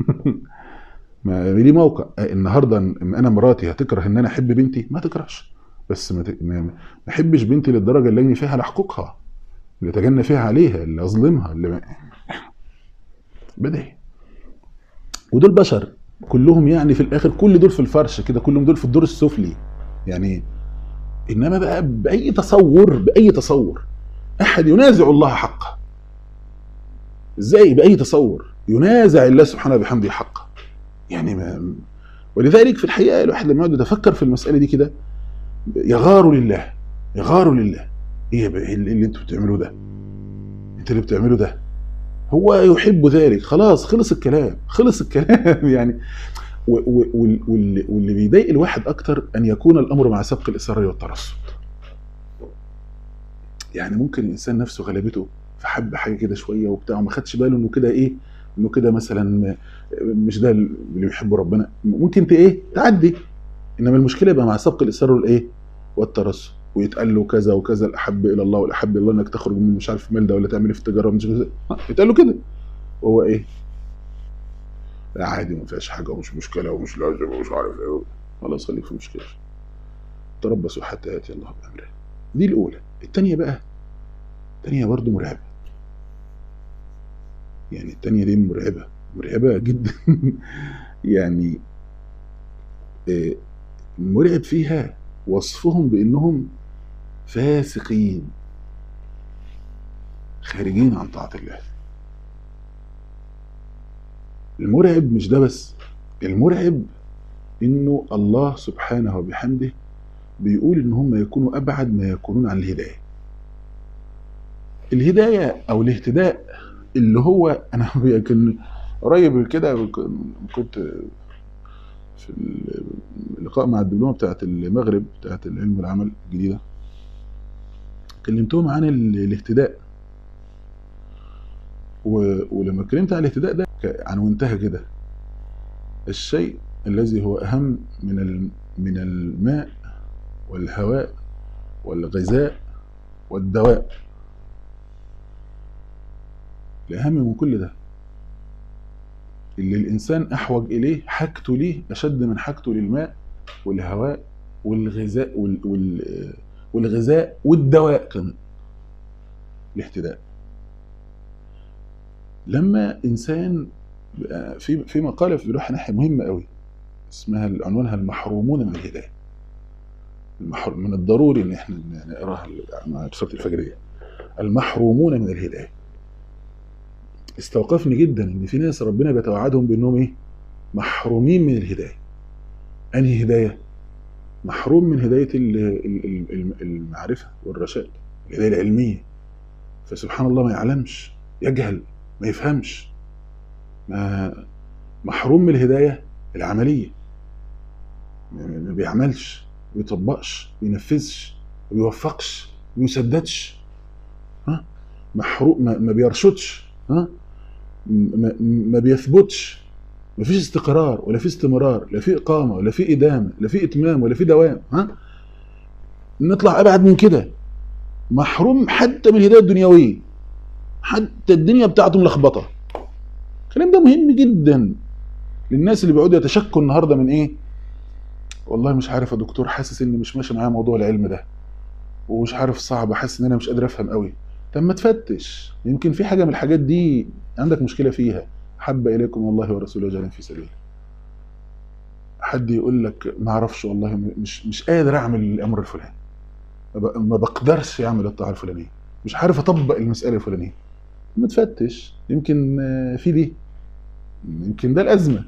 ما ليه موقع النهارده إن انا مراتي هتكره ان انا احب بنتي ما تكرهش بس ما ت- ما ما احبش بنتي للدرجه اللي اجني فيها على حقوقها اللي اتجنى فيها عليها اللي اظلمها اللي ما- بديهي ودول بشر كلهم يعني في الاخر كل دول في الفرش كده كلهم دول في الدور السفلي يعني انما بقى باي تصور باي تصور احد ينازع الله حقه ازاي باي تصور ينازع الله سبحانه بحمده حقه يعني ما ولذلك في الحقيقه الواحد لما يقعد يتفكر في المساله دي كده يغار لله يغار لله ايه بقى اللي اللي انتوا بتعملوه ده انت اللي بتعمله ده هو يحب ذلك خلاص خلص الكلام خلص الكلام يعني و- و- وال- واللي واللي بيضايق الواحد اكتر ان يكون الامر مع سبق الاصرار والترصد يعني ممكن الانسان نفسه غلبته فحب حاجه كده شويه وبتاع وما خدش باله انه كده ايه انه كده مثلا م- مش ده اللي بيحب ربنا ممكن ت ايه تعدي انما المشكله يبقى مع سبق الاصرار والايه والترصد ويتقال له كذا وكذا الاحب الى الله والاحب الى الله انك تخرج من مش عارف مال ده ولا تعمل إيه في التجاره مش كذا آه، يتقال له كده وهو ايه لا عادي ما فيهاش حاجه ومش مشكله ومش لازم ومش عارف ايه خلاص خليك في مشكله تربصوا حتى ياتي الله بامره دي الاولى الثانيه بقى الثانيه برضه مرعبه يعني الثانيه دي مرعبه مرعبه جدا يعني آه، المرعب فيها وصفهم بانهم فاسقين خارجين عن طاعه الله المرعب مش ده بس المرعب انه الله سبحانه وبحمده بيقول ان هم يكونوا ابعد ما يكونون عن الهدايه الهدايه او الاهتداء اللي هو انا كان قريب كده كنت في اللقاء مع الدبلومه بتاعت المغرب بتاعت العلم والعمل الجديده كلمتهم عن ال- الاهتداء و... ولما اتكلمت عن الاهتداء ده ك- عنونتها كده الشيء الذي هو اهم من ال... من الماء والهواء والغذاء والدواء الاهم من كل ده اللي الانسان احوج اليه حاجته ليه اشد من حاجته للماء والهواء والغذاء وال... وال... والغذاء والدواء كمان الاهتداء لما انسان بقى في في مقاله بيروح ناحيه مهمه قوي اسمها عنوانها المحرومون من الهدايه المحر... من الضروري ان احنا نقراها مع سوره الفجر دي المحرومون من الهدايه استوقفني جدا ان في ناس ربنا بيتوعدهم بانهم ايه محرومين من الهدايه انهي هدايه محروم من هدايه ال- ال- ال- المعرفه والرشاد الهدايه العلميه فسبحان الله ما يعلمش يجهل ما يفهمش ما محروم من الهدايه العمليه ما ما بيعملش ما بيطبقش ما بينفذش ما بيوفقش ما بيسددش ها محروم ما, ما بيرشدش ها ما, ما بيثبتش ما فيش استقرار ولا في استمرار لا في اقامه ولا في ادامه لا في اتمام ولا في دوام ها نطلع ابعد من كده محروم حتى من الهدايه الدنيويه حتى الدنيا بتاعته ملخبطه الكلام ده مهم جدا للناس اللي بيقعدوا يتشكوا النهارده من ايه والله مش عارف يا دكتور حاسس اني مش ماشي معايا موضوع العلم ده ومش عارف صعب حاسس ان انا مش قادر افهم قوي طب ما تفتش يمكن في حاجه من الحاجات دي عندك مشكله فيها حب اليكم الله ورسوله جل في سبيله حد يقول لك ما اعرفش والله مش مش قادر اعمل الامر الفلاني ما ب- ما بقدرش اعمل الطاعه الفلانيه مش عارف اطبق المساله الفلانيه ما تفتش يمكن آه، في دي يمكن ده الازمه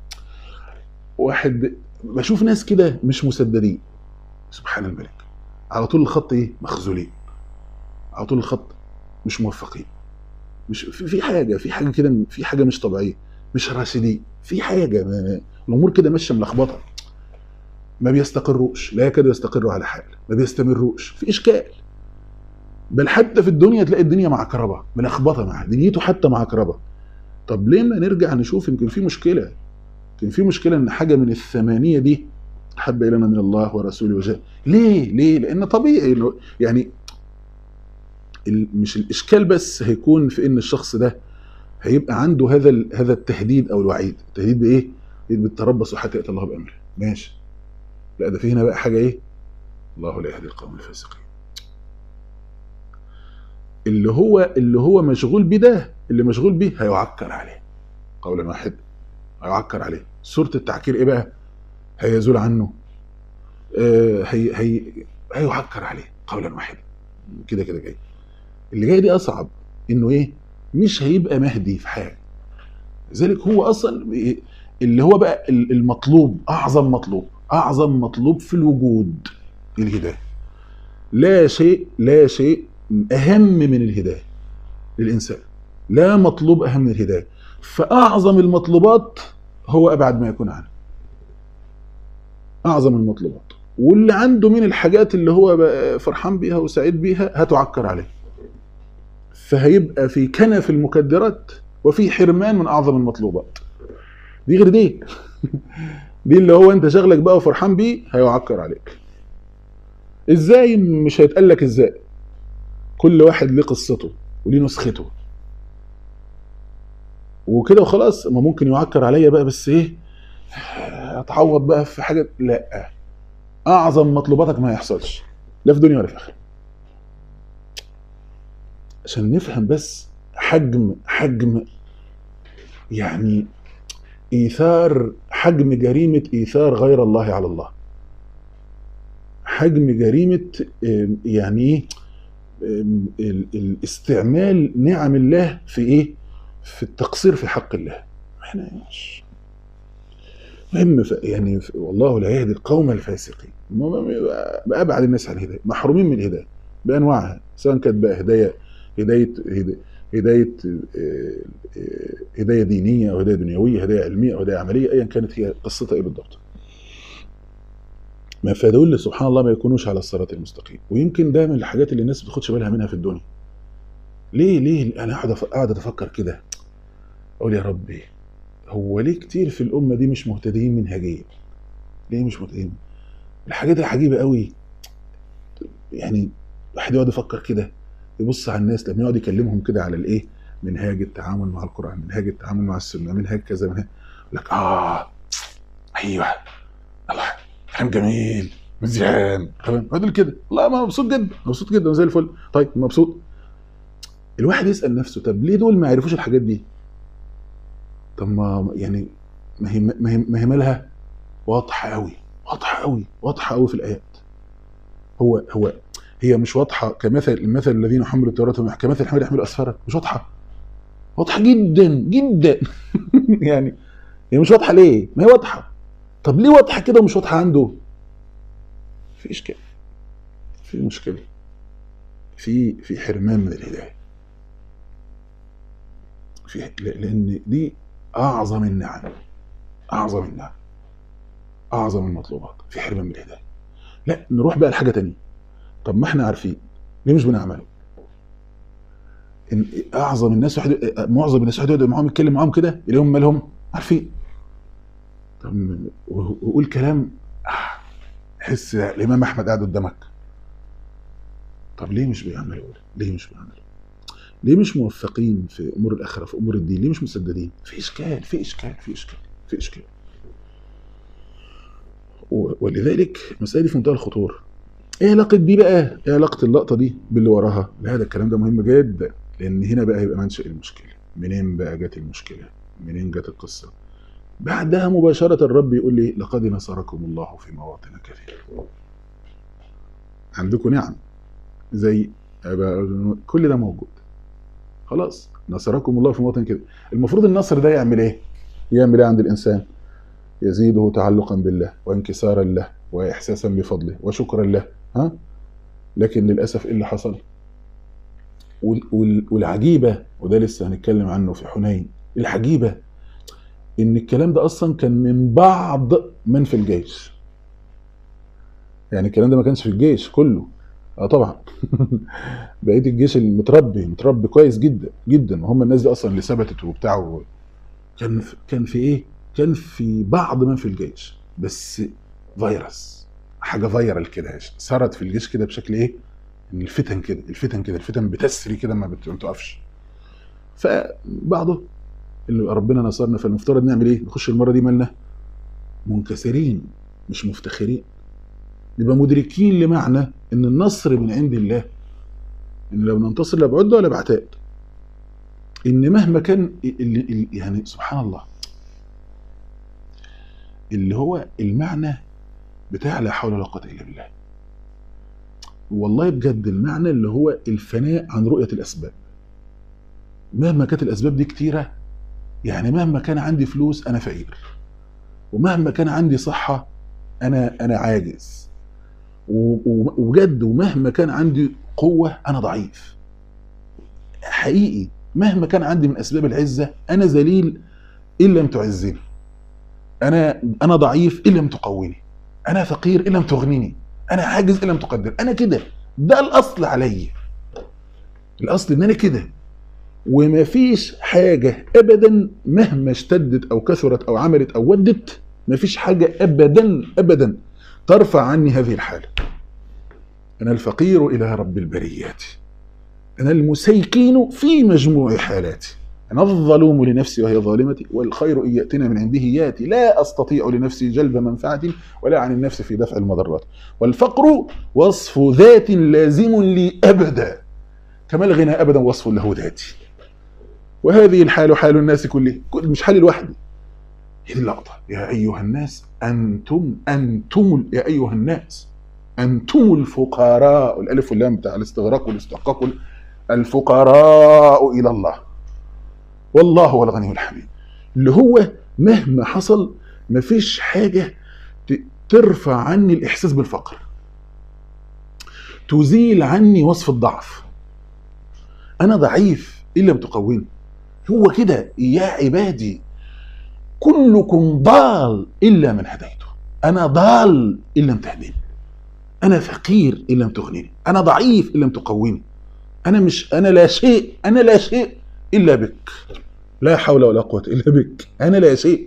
واحد بشوف ناس كده مش مسددين سبحان الملك على طول الخط ايه مخذولين على طول الخط مش موفقين مش في في حاجه في حاجه كده في حاجه مش طبيعيه مش راشدين في حاجه ما ما- الامور كده ماشيه ملخبطه ما بيستقروش لا يكادوا يستقروا على حال ما بيستمروش في اشكال بل حتى في الدنيا تلاقي الدنيا معكربه ملخبطه معاه دنيته حتى معكربه طب ليه ما نرجع نشوف يمكن في مشكله كان في مشكله ان حاجه من الثمانيه دي حب الينا من الله ورسوله وجاء ليه ليه لان طبيعي إنه يعني ال- مش الاشكال بس هيكون في ان الشخص ده هيبقى عنده هذا ال- هذا التهديد او الوعيد التهديد بايه بالتربص حتى ياتي الله بامره ماشي لا ده في هنا بقى حاجه ايه الله لا يهدي القوم الفاسقين اللي هو اللي هو مشغول بيه ده اللي مشغول بيه هيعكر عليه قولا واحدا هيعكر عليه صورة التعكير ايه بقى هيزول عنه آه هي هي هيعكر عليه قولا واحدا كده كده جاي اللي جاي دي اصعب انه ايه مش هيبقى مهدي في حاجه لذلك هو اصلا إيه؟ اللي هو بقى ال- المطلوب اعظم مطلوب اعظم مطلوب في الوجود الهدايه لا شيء لا شيء اهم من الهدايه للانسان لا مطلوب اهم من الهدايه فاعظم المطلوبات هو ابعد ما يكون عنه اعظم المطلوبات واللي عنده من الحاجات اللي هو بقى فرحان بيها وسعيد بيها هتعكر عليه فهيبقى في كنف المكدرات وفي حرمان من اعظم المطلوبات دي غير دي دي اللي هو انت شغلك بقى وفرحان بيه هيعكر عليك ازاي مش هيتقال لك ازاي كل واحد ليه قصته وليه نسخته وكده وخلاص ما ممكن يعكر عليا بقى بس ايه اتعوض بقى في حاجه لا اعظم مطلوباتك ما يحصلش لا في دنيا ولا في اخره عشان نفهم بس حجم حجم يعني ايثار حجم جريمه ايثار غير الله على الله حجم جريمه آم، يعني ايه آم، ال- الاستعمال نعم الله في ايه في التقصير في حق الله احنا مش مهم ف- يعني ف- والله لا يهدي القوم الفاسقين م- م- بأبعد الناس عن الهدايه محرومين من الهدايه بانواعها سواء كانت بقى هدايه هدايه هدايه, هداية آه، آه، هدايه دينيه او هدايه دنيويه هدايه علميه او هدايه عمليه ايا كانت هي قصتها ايه بالضبط ما فدول سبحان الله ما يكونوش على الصراط المستقيم ويمكن ده من الحاجات اللي الناس ما بتاخدش بالها منها في الدنيا ليه ليه انا قاعد أف- قاعد اتفكر كده اقول يا ربي هو ليه كتير في الامه دي مش مهتدين منهجيا ليه مش مهتدين الحاجات العجيبه قوي يعني واحد يقعد يفكر كده يبص على الناس لما يقعد يكلمهم كده على الايه منهاج التعامل مع القران منهاج التعامل مع السنه منهاج كذا منهاج يقول لك اه ايوه الله كلام جميل مزيان تمام يقعد يقول كده والله ما مبسوط جدا مبسوط جدا زي الفل طيب مبسوط الواحد يسال نفسه طب ليه دول ما يعرفوش الحاجات دي طب ما يعني ما هي ما هي ما هي مالها واضحه قوي واضحه قوي واضحه قوي في الايات هو هو هي مش واضحه كمثل مثل الذين حملوا التوراه وما- كمثل حمل يحمل اسفارا مش واضحه واضحه جدا جدا يعني هي مش واضحه ليه؟ ما هي واضحه طب ليه واضحه كده ومش واضحه عنده؟ في اشكال في مشكله في في حرمان من الهدايه في ل- لان دي اعظم النعم اعظم النعم اعظم المطلوبات في حرمان من الهدايه لا نروح بقى لحاجه تانية طب ما احنا عارفين ليه مش بنعمله ان اعظم الناس واحد معظم الناس واحد يقعد معاهم يتكلم معاهم كده يلاقيهم مالهم عارفين طب ويقول كلام آه، حس الامام احمد قاعد قدامك طب ليه مش بيعملوا ليه مش بيعملوا ليه مش موفقين في امور الاخره في امور الدين ليه مش مسددين في اشكال في اشكال في اشكال في اشكال و- ولذلك المساله دي في منتهى الخطوره ايه علاقه دي بقى ايه علاقه اللقطه دي باللي وراها لا ده الكلام ده مهم جدا لان هنا بقى هيبقى منشا المشكله منين بقى جت المشكله منين جت القصه بعدها مباشره الرب يقول لي لقد نصركم الله في مواطن كثيره عندكم نعم زي كل ده موجود خلاص نصركم الله في مواطن كده المفروض النصر ده يعمل ايه يعمل ايه عند الانسان يزيده تعلقا بالله وانكسارا له واحساسا بفضله وشكرا له ها لكن للاسف ايه اللي حصل وال- وال- والعجيبه وده لسه هنتكلم عنه في حنين العجيبه ان الكلام ده اصلا كان من بعض من في الجيش يعني الكلام ده ما كانش في الجيش كله اه طبعا بقيه الجيش المتربي متربي كويس جدا جدا وهم الناس دي اصلا اللي ثبتت وبتاع و- كان في كان في ايه كان في بعض من في الجيش بس فيروس حاجه فيرال كده سرت في الجيش كده بشكل ايه ان الفتن كده الفتن كده الفتن بتسري كده ما بت- ما بتقفش فبعضه اللي ربنا نصرنا فالمفترض نعمل ايه نخش المره دي مالنا منكسرين مش مفتخرين نبقى مدركين لمعنى ان النصر من عند الله ان لو ننتصر لا بعده ولا بعتاد ان مهما كان اللي اللي- يعني سبحان الله اللي هو المعنى بتاع لا حول ولا قوه الا بالله والله بجد المعنى اللي هو الفناء عن رؤيه الاسباب مهما كانت الاسباب دي كتيره يعني مهما كان عندي فلوس انا فقير ومهما كان عندي صحه انا انا عاجز و- و- وبجد ومهما كان عندي قوه انا ضعيف حقيقي مهما كان عندي من اسباب العزه انا ذليل ان لم تعزني انا انا ضعيف ان لم تقويني انا فقير ان لم تغنيني انا عاجز ان لم تقدر انا كده ده الاصل عليا الاصل ان انا كده ومفيش حاجة أبدا مهما اشتدت أو كثرت أو عملت أو ودت مفيش حاجة أبدا أبدا ترفع عني هذه الحالة أنا الفقير إلى رب البريات أنا المسيكين في مجموع حالاتي أنا الظلوم لنفسي وهي ظالمتي والخير إن يأتنا من عنده ياتي لا أستطيع لنفسي جلب منفعة ولا عن النفس في دفع المضرات والفقر وصف ذات لازم لي أبدا كما الغنى أبدا وصف له ذاتي وهذه الحال حال الناس كلهم مش حالي لوحدي هذه اللقطة يا أيها الناس أنتم أنتم يا أيها الناس أنتم الفقراء الألف واللام بتاع الاستغراق والاستحقاق الفقراء إلى الله والله هو الغني الحميد اللي هو مهما حصل مفيش حاجة ترفع عني الإحساس بالفقر تزيل عني وصف الضعف أنا ضعيف إلا بتقويني هو كده يا عبادي كلكم ضال إلا من هديته أنا ضال إن لم تهديني أنا فقير إن لم تغنيني أنا ضعيف إن لم تقويني أنا مش أنا لا شيء أنا لا شيء إلا بك لا حول ولا قوة إلا بك أنا لا شيء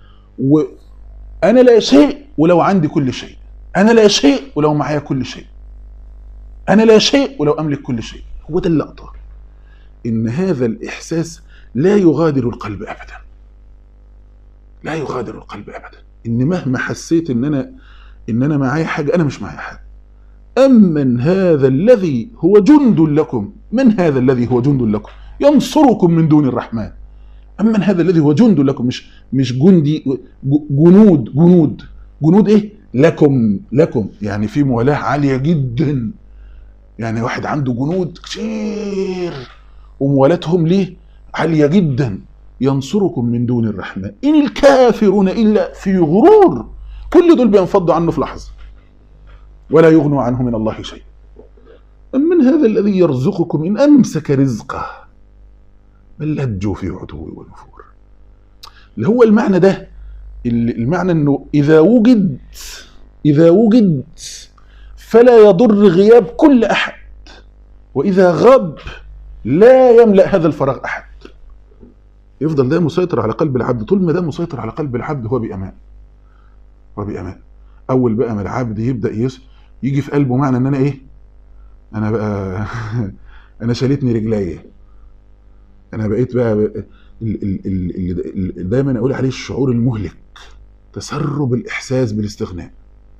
وأنا لا شيء ولو عندي كل شيء أنا لا شيء ولو معايا كل شيء أنا لا شيء ولو أملك كل شيء هو ده اللقطة إن هذا الإحساس لا يغادر القلب أبدا لا يغادر القلب أبدا إن مهما حسيت إن أنا إن أنا معايا حاجة أنا مش معايا حاجة أمن هذا الذي هو جند لكم من هذا الذي هو جند لكم ينصركم من دون الرحمن أمن هذا الذي هو جند لكم مش مش جندي جنود جنود جنود إيه لكم لكم يعني في موالاة عالية جدا يعني واحد عنده جنود كتير وموالاتهم ليه عالية جدا ينصركم من دون الرحمن إن الكافرون إلا في غرور كل دول بينفضوا عنه في لحظة ولا يغنوا عنه من الله شيء من هذا الذي يرزقكم إن أمسك رزقه بل لجوا في عتو ونفور اللي هو المعنى ده المعنى انه اذا وجد اذا وجد فلا يضر غياب كل احد واذا غاب لا يملا هذا الفراغ احد يفضل ده مسيطر على قلب العبد طول ما ده مسيطر على قلب العبد هو بامان هو بامان اول بقى ما العبد يبدا يس يجي في قلبه معنى ان انا ايه انا بقى انا شالتني رجليا انا بقيت بقى, بقى اللي دايما اقول عليه الشعور المهلك تسرب الاحساس بالاستغناء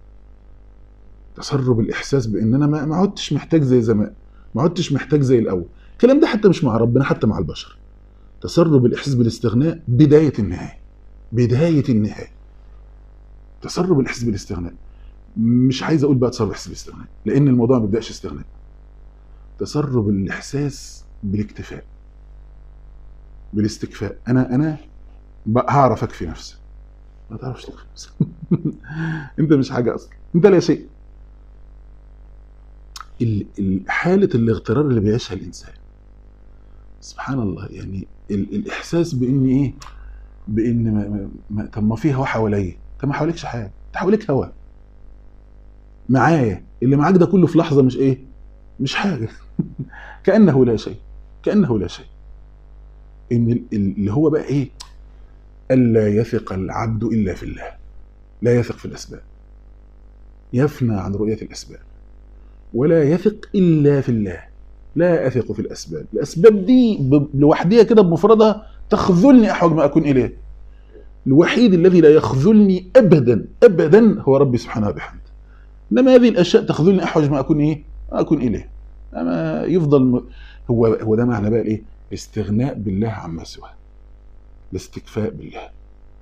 تسرب الاحساس بان انا ما عدتش محتاج زي زمان ما عدتش محتاج زي الاول الكلام ده حتى مش مع ربنا حتى مع البشر تسرب الاحساس بالاستغناء بدايه النهايه بدايه النهايه تسرب الاحساس بالاستغناء مش عايز اقول بقى تسرب الاحساس بالاستغناء لان الموضوع ما بيبداش استغناء تسرب الاحساس بالاكتفاء بالاستكفاء انا انا هعرف اكفي نفسي ما تعرفش تكفي نفسك انت مش حاجه اصلا انت لا شيء حالة الاغترار اللي بيعيشها الإنسان سبحان الله يعني الإحساس بإن إيه بإن ما ما طب ما في هوا حواليا طب ما حواليكش حاجة أنت حواليك هوا معايا اللي معاك ده كله في لحظة مش إيه مش حاجة كأنه لا شيء كأنه لا شيء ان اللي هو بقى ايه الا يثق العبد الا في الله لا يثق في الاسباب يفنى عن رؤيه الاسباب ولا يثق الا في الله لا اثق في الاسباب الاسباب دي لوحدها كده بمفردها تخذلني احوج ما اكون اليه الوحيد الذي لا يخذلني ابدا ابدا هو ربي سبحانه وبحمده انما هذه الاشياء تخذلني احوج ما اكون ايه ما اكون اليه اما يفضل م... هو هو ده معنى بقى الايه الاستغناء بالله عما سواه الاستكفاء بالله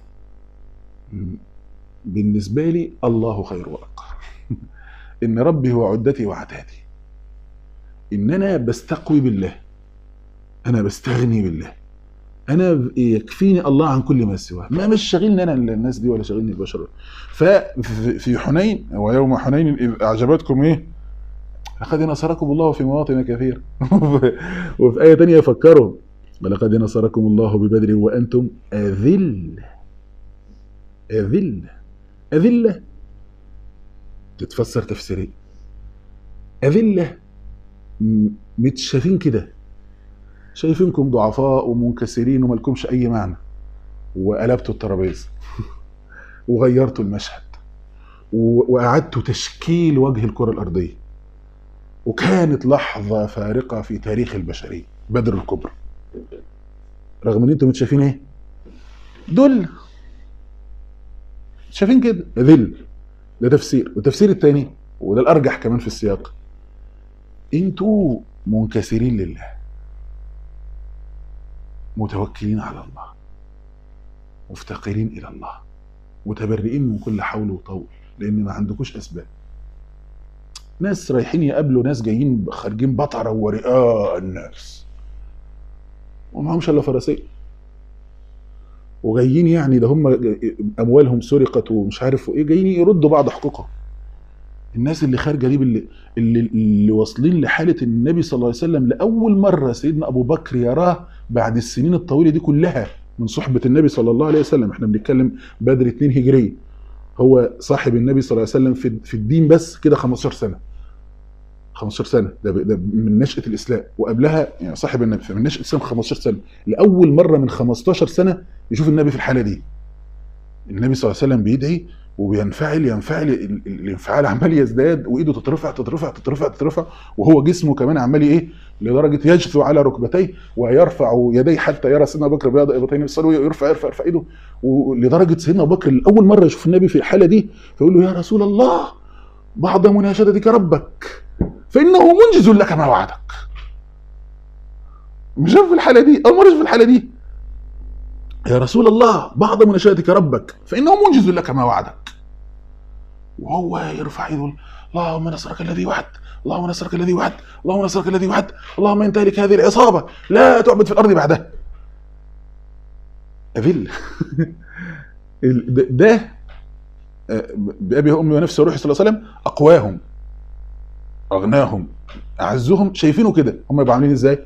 بالنسبة لي الله خير وأبقى إن ربي هو عدتي وعتادي إن أنا بستقوي بالله أنا بستغني بالله أنا يكفيني الله عن كل ما سواه ما مش شاغلني أنا الناس دي ولا شاغلني البشر ففي حنين ويوم حنين إذ أعجبتكم إيه لقد نصركم الله في مواطن كثيرة وفي آية تانية يفكروا ولقد نصركم الله ببدر وأنتم أذل أذل أذلة تتفسر تفسيرين أذلة متشافين كده شايفينكم ضعفاء ومنكسرين ومالكمش اي معنى وقلبتوا الترابيزه وغيرتوا المشهد و- واعدتوا تشكيل وجه الكره الارضيه وكانت لحظه فارقه في تاريخ البشريه بدر الكبرى رغم ان انتم مش شايفين ايه دول شايفين كده ذل ده تفسير والتفسير الثاني وده الارجح كمان في السياق انتوا منكسرين لله متوكلين على الله مفتقرين الى الله متبرئين من كل حول وطول لان ما عندكوش اسباب ناس رايحين يقابلوا ناس جايين خارجين بطره ورئاء الناس ومعهمش الا فرسين وجايين يعني ده هم اموالهم سرقت ومش عارف ايه جايين يردوا بعض حقوقهم الناس اللي خارجه دي اللي, اللي, اللي واصلين لحاله النبي صلى الله عليه وسلم لاول مره سيدنا ابو بكر يراه بعد السنين الطويله دي كلها من صحبه النبي صلى الله عليه وسلم احنا بنتكلم بدر 2 هجريه هو صاحب النبي صلى الله عليه وسلم في في الدين بس كده 15 سنه 15 سنه ده, ده من نشاه الاسلام وقبلها يعني صاحب النبي من نشاه الاسلام 15 سنه لاول مره من 15 سنه يشوف النبي في الحاله دي النبي صلى الله عليه وسلم بيدعي وبينفعل ينفعل ال- ال- الانفعال عمال يزداد وايده تترفع تترفع تترفع تترفع وهو جسمه كمان عمال ايه لدرجه يجثو على ركبتيه ويرفع يديه حتى يرى سيدنا ابو بكر بياض ابطين يصلي يرفع يرفع يرفع ايده ولدرجه سيدنا ابو بكر لاول مره يشوف النبي في الحاله دي فيقول له يا رسول الله بعد مناشدتك ربك فانه منجز لك ما وعدك مش شاف في الحاله دي اول مره يشوف الحاله دي يا رسول الله بعض مناشدتك ربك فانه منجز لك ما وعدك وهو يرفع يده اللهم نصرك الذي وعد اللهم نصرك الذي وعد اللهم نصرك الذي وعد اللهم ان تهلك هذه العصابه لا تعبد في الارض بعدها اذل ال- ده- ده آه، بابي وامي ونفسي وروحي صلى الله عليه وسلم اقواهم اغناهم اعزهم شايفينه كده هم يبقوا عاملين ازاي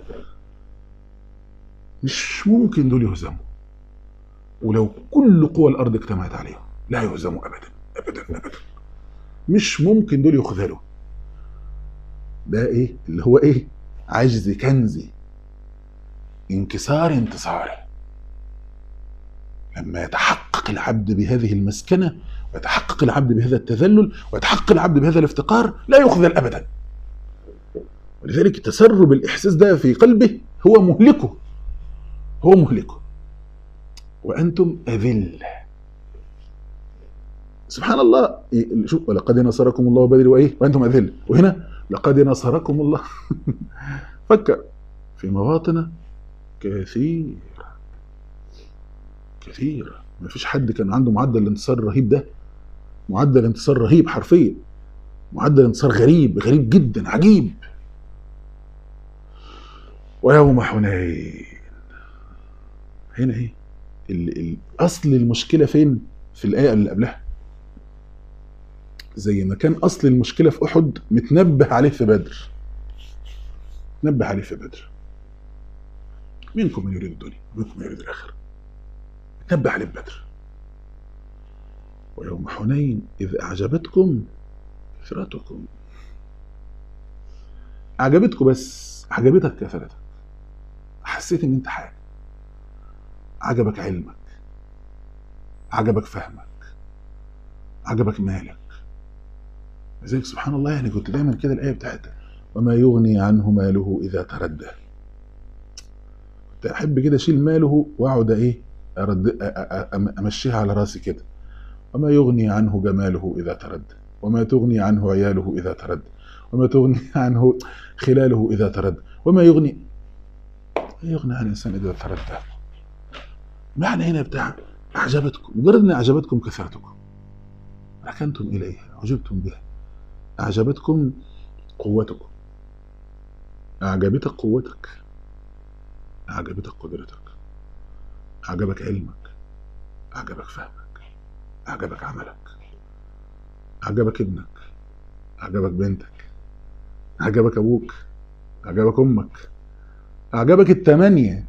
مش ممكن دول يهزموا ولو كل قوى الارض اجتمعت عليهم لا يهزموا ابدا ابدا ابدا مش ممكن دول يخذلوا ده ايه اللي هو ايه عجز كنزي انكسار انتصاري لما يتحقق العبد بهذه المسكنه ويتحقق العبد بهذا التذلل ويتحقق العبد بهذا الافتقار لا يخذل ابدا ولذلك تسرب الاحساس ده في قلبه هو مهلكه هو مهلكه وانتم اذل سبحان الله إيه، شوف ولقد نصركم الله بدر وايه وانتم اذل وهنا لقد نصركم الله فكر في مواطن كثيرة كثيرة ما فيش حد كان عنده معدل الانتصار الرهيب ده معدل انتصار رهيب حرفيا معدل انتصار غريب غريب جدا عجيب ويوم حنين هنا ايه ال- ال- اصل المشكله فين في الايه اللي قبلها زي ما كان اصل المشكله في احد متنبه عليه في بدر نبه عليه في بدر منكم من يريد الدنيا ومنكم من يريد الاخره نبه عليه في بدر ويوم حنين اذ اعجبتكم كثرتكم اعجبتكم بس عجبتك كثرتك حسيت ان انت حاجه عجبك علمك عجبك فهمك عجبك مالك لذلك سبحان الله يعني كنت دايما كده الايه بتاعتها وما يغني عنه ماله اذا تردى كنت احب كده اشيل ماله واقعد ايه أرد أ- أ- أ- امشيها على راسي كده وما يغني عنه جماله اذا تردى وما تغني عنه عياله اذا تردى وما تغني عنه خلاله اذا تردى وما يغني لا يغني عن الانسان اذا تردى معنى هنا بتاع اعجبتكم مجرد ان اعجبتكم كثرتكم ركنتم اليها عجبتم بها اعجبتكم قوتكم اعجبتك قوتك اعجبتك قدرتك اعجبك علمك اعجبك فهمك اعجبك عملك اعجبك ابنك اعجبك بنتك اعجبك ابوك اعجبك امك اعجبك التمانية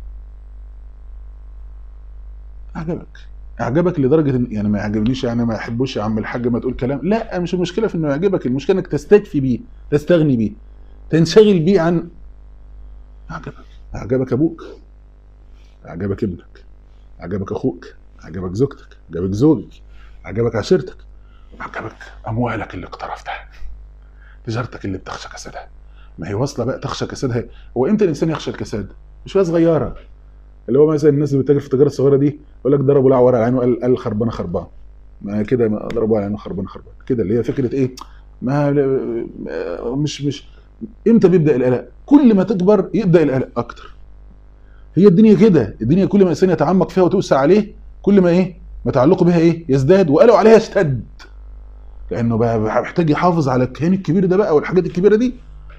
اعجبك اعجبك لدرجه ان يعني ما يعجبنيش يعني ما يحبوش يا عم الحاج ما تقول كلام لا مش المشكله في انه يعجبك المشكله انك تستكفي بيه تستغني بيه تنشغل بيه عن اعجبك اعجبك ابوك اعجبك ابنك اعجبك اخوك اعجبك زوجتك اعجبك زوجك اعجبك عشيرتك اعجبك اموالك اللي اقترفتها تجارتك اللي بتخشى كسادها ما هي واصله بقى تخشى كسادها هو امتى الانسان يخشى الكساد مش وهي صغيره اللي هو مثلا الناس اللي بتتاجر في التجاره الصغيره دي يقول لك ضربوا الاعور على عينه قال قال خربانه خربان ما كده ما ضربوا على عينه خربانه خربان كده اللي هي فكره ايه ما مش مش امتى بيبدا القلق كل ما تكبر يبدا القلق اكتر هي الدنيا كده الدنيا كل ما الانسان يتعمق فيها وتوسع عليه كل ما ايه ما تعلقه بها ايه يزداد وقالوا عليها اشتد لانه بقى محتاج يحافظ على الكيان الكبير ده بقى والحاجات الكبيره دي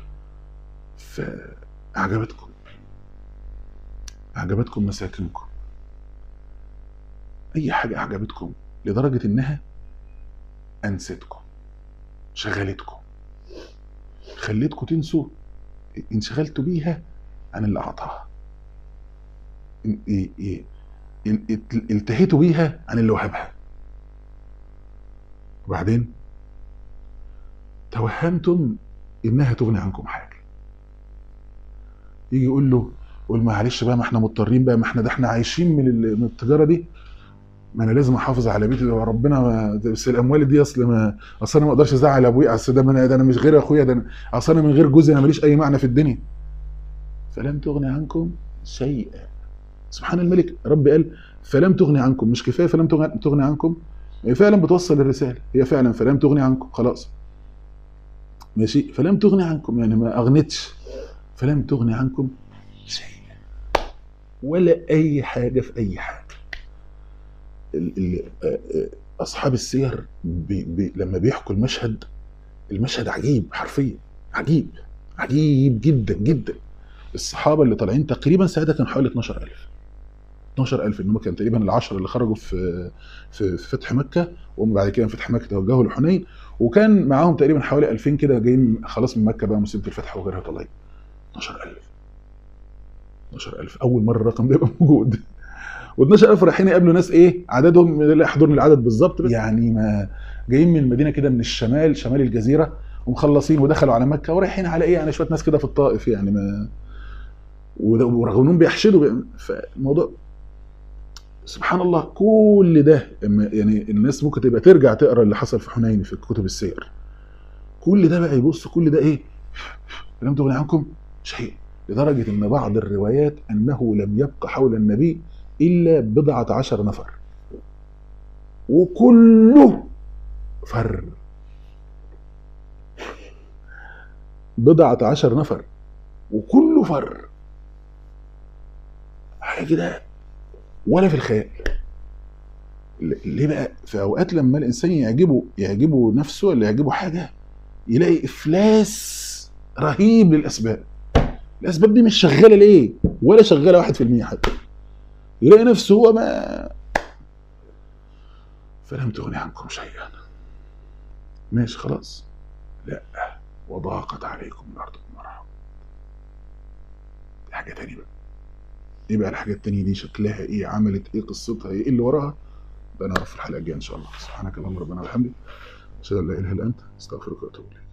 فاعجبتكم اعجبتكم مساكنكم اي حاجه اعجبتكم لدرجه انها انستكم شغلتكم خليتكم تنسوا انشغلتوا بيها عن اللي اعطاها ان- إيه- إيه- ان- ات- التهيتوا بيها عن اللي وهبها وبعدين توهمتم انها تغني عنكم حاجه يجي يقول له قول معلش بقى ما احنا مضطرين بقى ما احنا ده احنا عايشين من ال- من التجاره دي ما انا لازم احافظ على بيتي ده ربنا ما ده بس الاموال دي اصل ما اصل انا ما اقدرش ازعل ابويا اصل ده, ما أنا- ده انا مش غير اخويا ده أنا- اصل انا من غير جوزي انا ماليش اي معنى في الدنيا فلم تغني عنكم شيئا سبحان الملك ربي قال فلم تغني عنكم مش كفايه فلم تغني تغني عنكم هي فعلا بتوصل الرساله هي فعلا فلم تغني عنكم خلاص ماشي فلم تغني عنكم يعني ما اغنتش فلم تغني عنكم شيئا ولا اي حاجه في اي حاجه ال- ال- آه، آه، اصحاب السير بي بي لما بيحكوا المشهد المشهد عجيب حرفيا عجيب عجيب جدا جدا الصحابه اللي طالعين تقريبا ساعتها كان حوالي 12000 12000 ان هم كان تقريبا العشرة اللي خرجوا في في في فتح مكه وهم بعد كده من فتح مكه توجهوا لحنين وكان معاهم تقريبا حوالي 2000 كده جايين خلاص من مكه بقى مسلمه الفتح وغيرها طالعين 12000 12000 اول مره الرقم ده يبقى موجود و12000 رايحين يقابلوا ناس ايه عددهم لا يحضرني العدد بالظبط بس يعني ما جايين من المدينه كده من الشمال شمال الجزيره ومخلصين ودخلوا على مكه ورايحين على ايه يعني شويه ناس كده في الطائف يعني ما وده- ورغم انهم بيحشدوا بي- فالموضوع سبحان الله كل ده أما- يعني الناس ممكن تبقى ترجع تقرا اللي حصل في حنين في كتب السير كل ده بقى يبص كل ده ايه لم تغني عنكم شيء لدرجه ان بعض الروايات انه لم يبق حول النبي الا بضعه عشر نفر وكله فر بضعة عشر نفر وكله فر حاجة كده ولا في الخيال ل- ليه بقى في اوقات لما الانسان يعجبه يعجبه نفسه ولا يعجبه حاجه يلاقي افلاس رهيب للاسباب الاسباب دي مش شغاله ليه ولا شغاله واحد في المية حتى يلاقي نفسه هو ما فلم تغني عنكم شيئا ماشي خلاص لا وضاقت عليكم الارض بما رحبت دي حاجه تانية بقى ايه بقى الحاجات التانية دي شكلها ايه عملت ايه قصتها ايه اللي وراها ده نعرف في الحلقه الجايه ان شاء الله سبحانك اللهم ربنا وبحمدك اشهد ان لا اله الا انت استغفرك واتوب اليك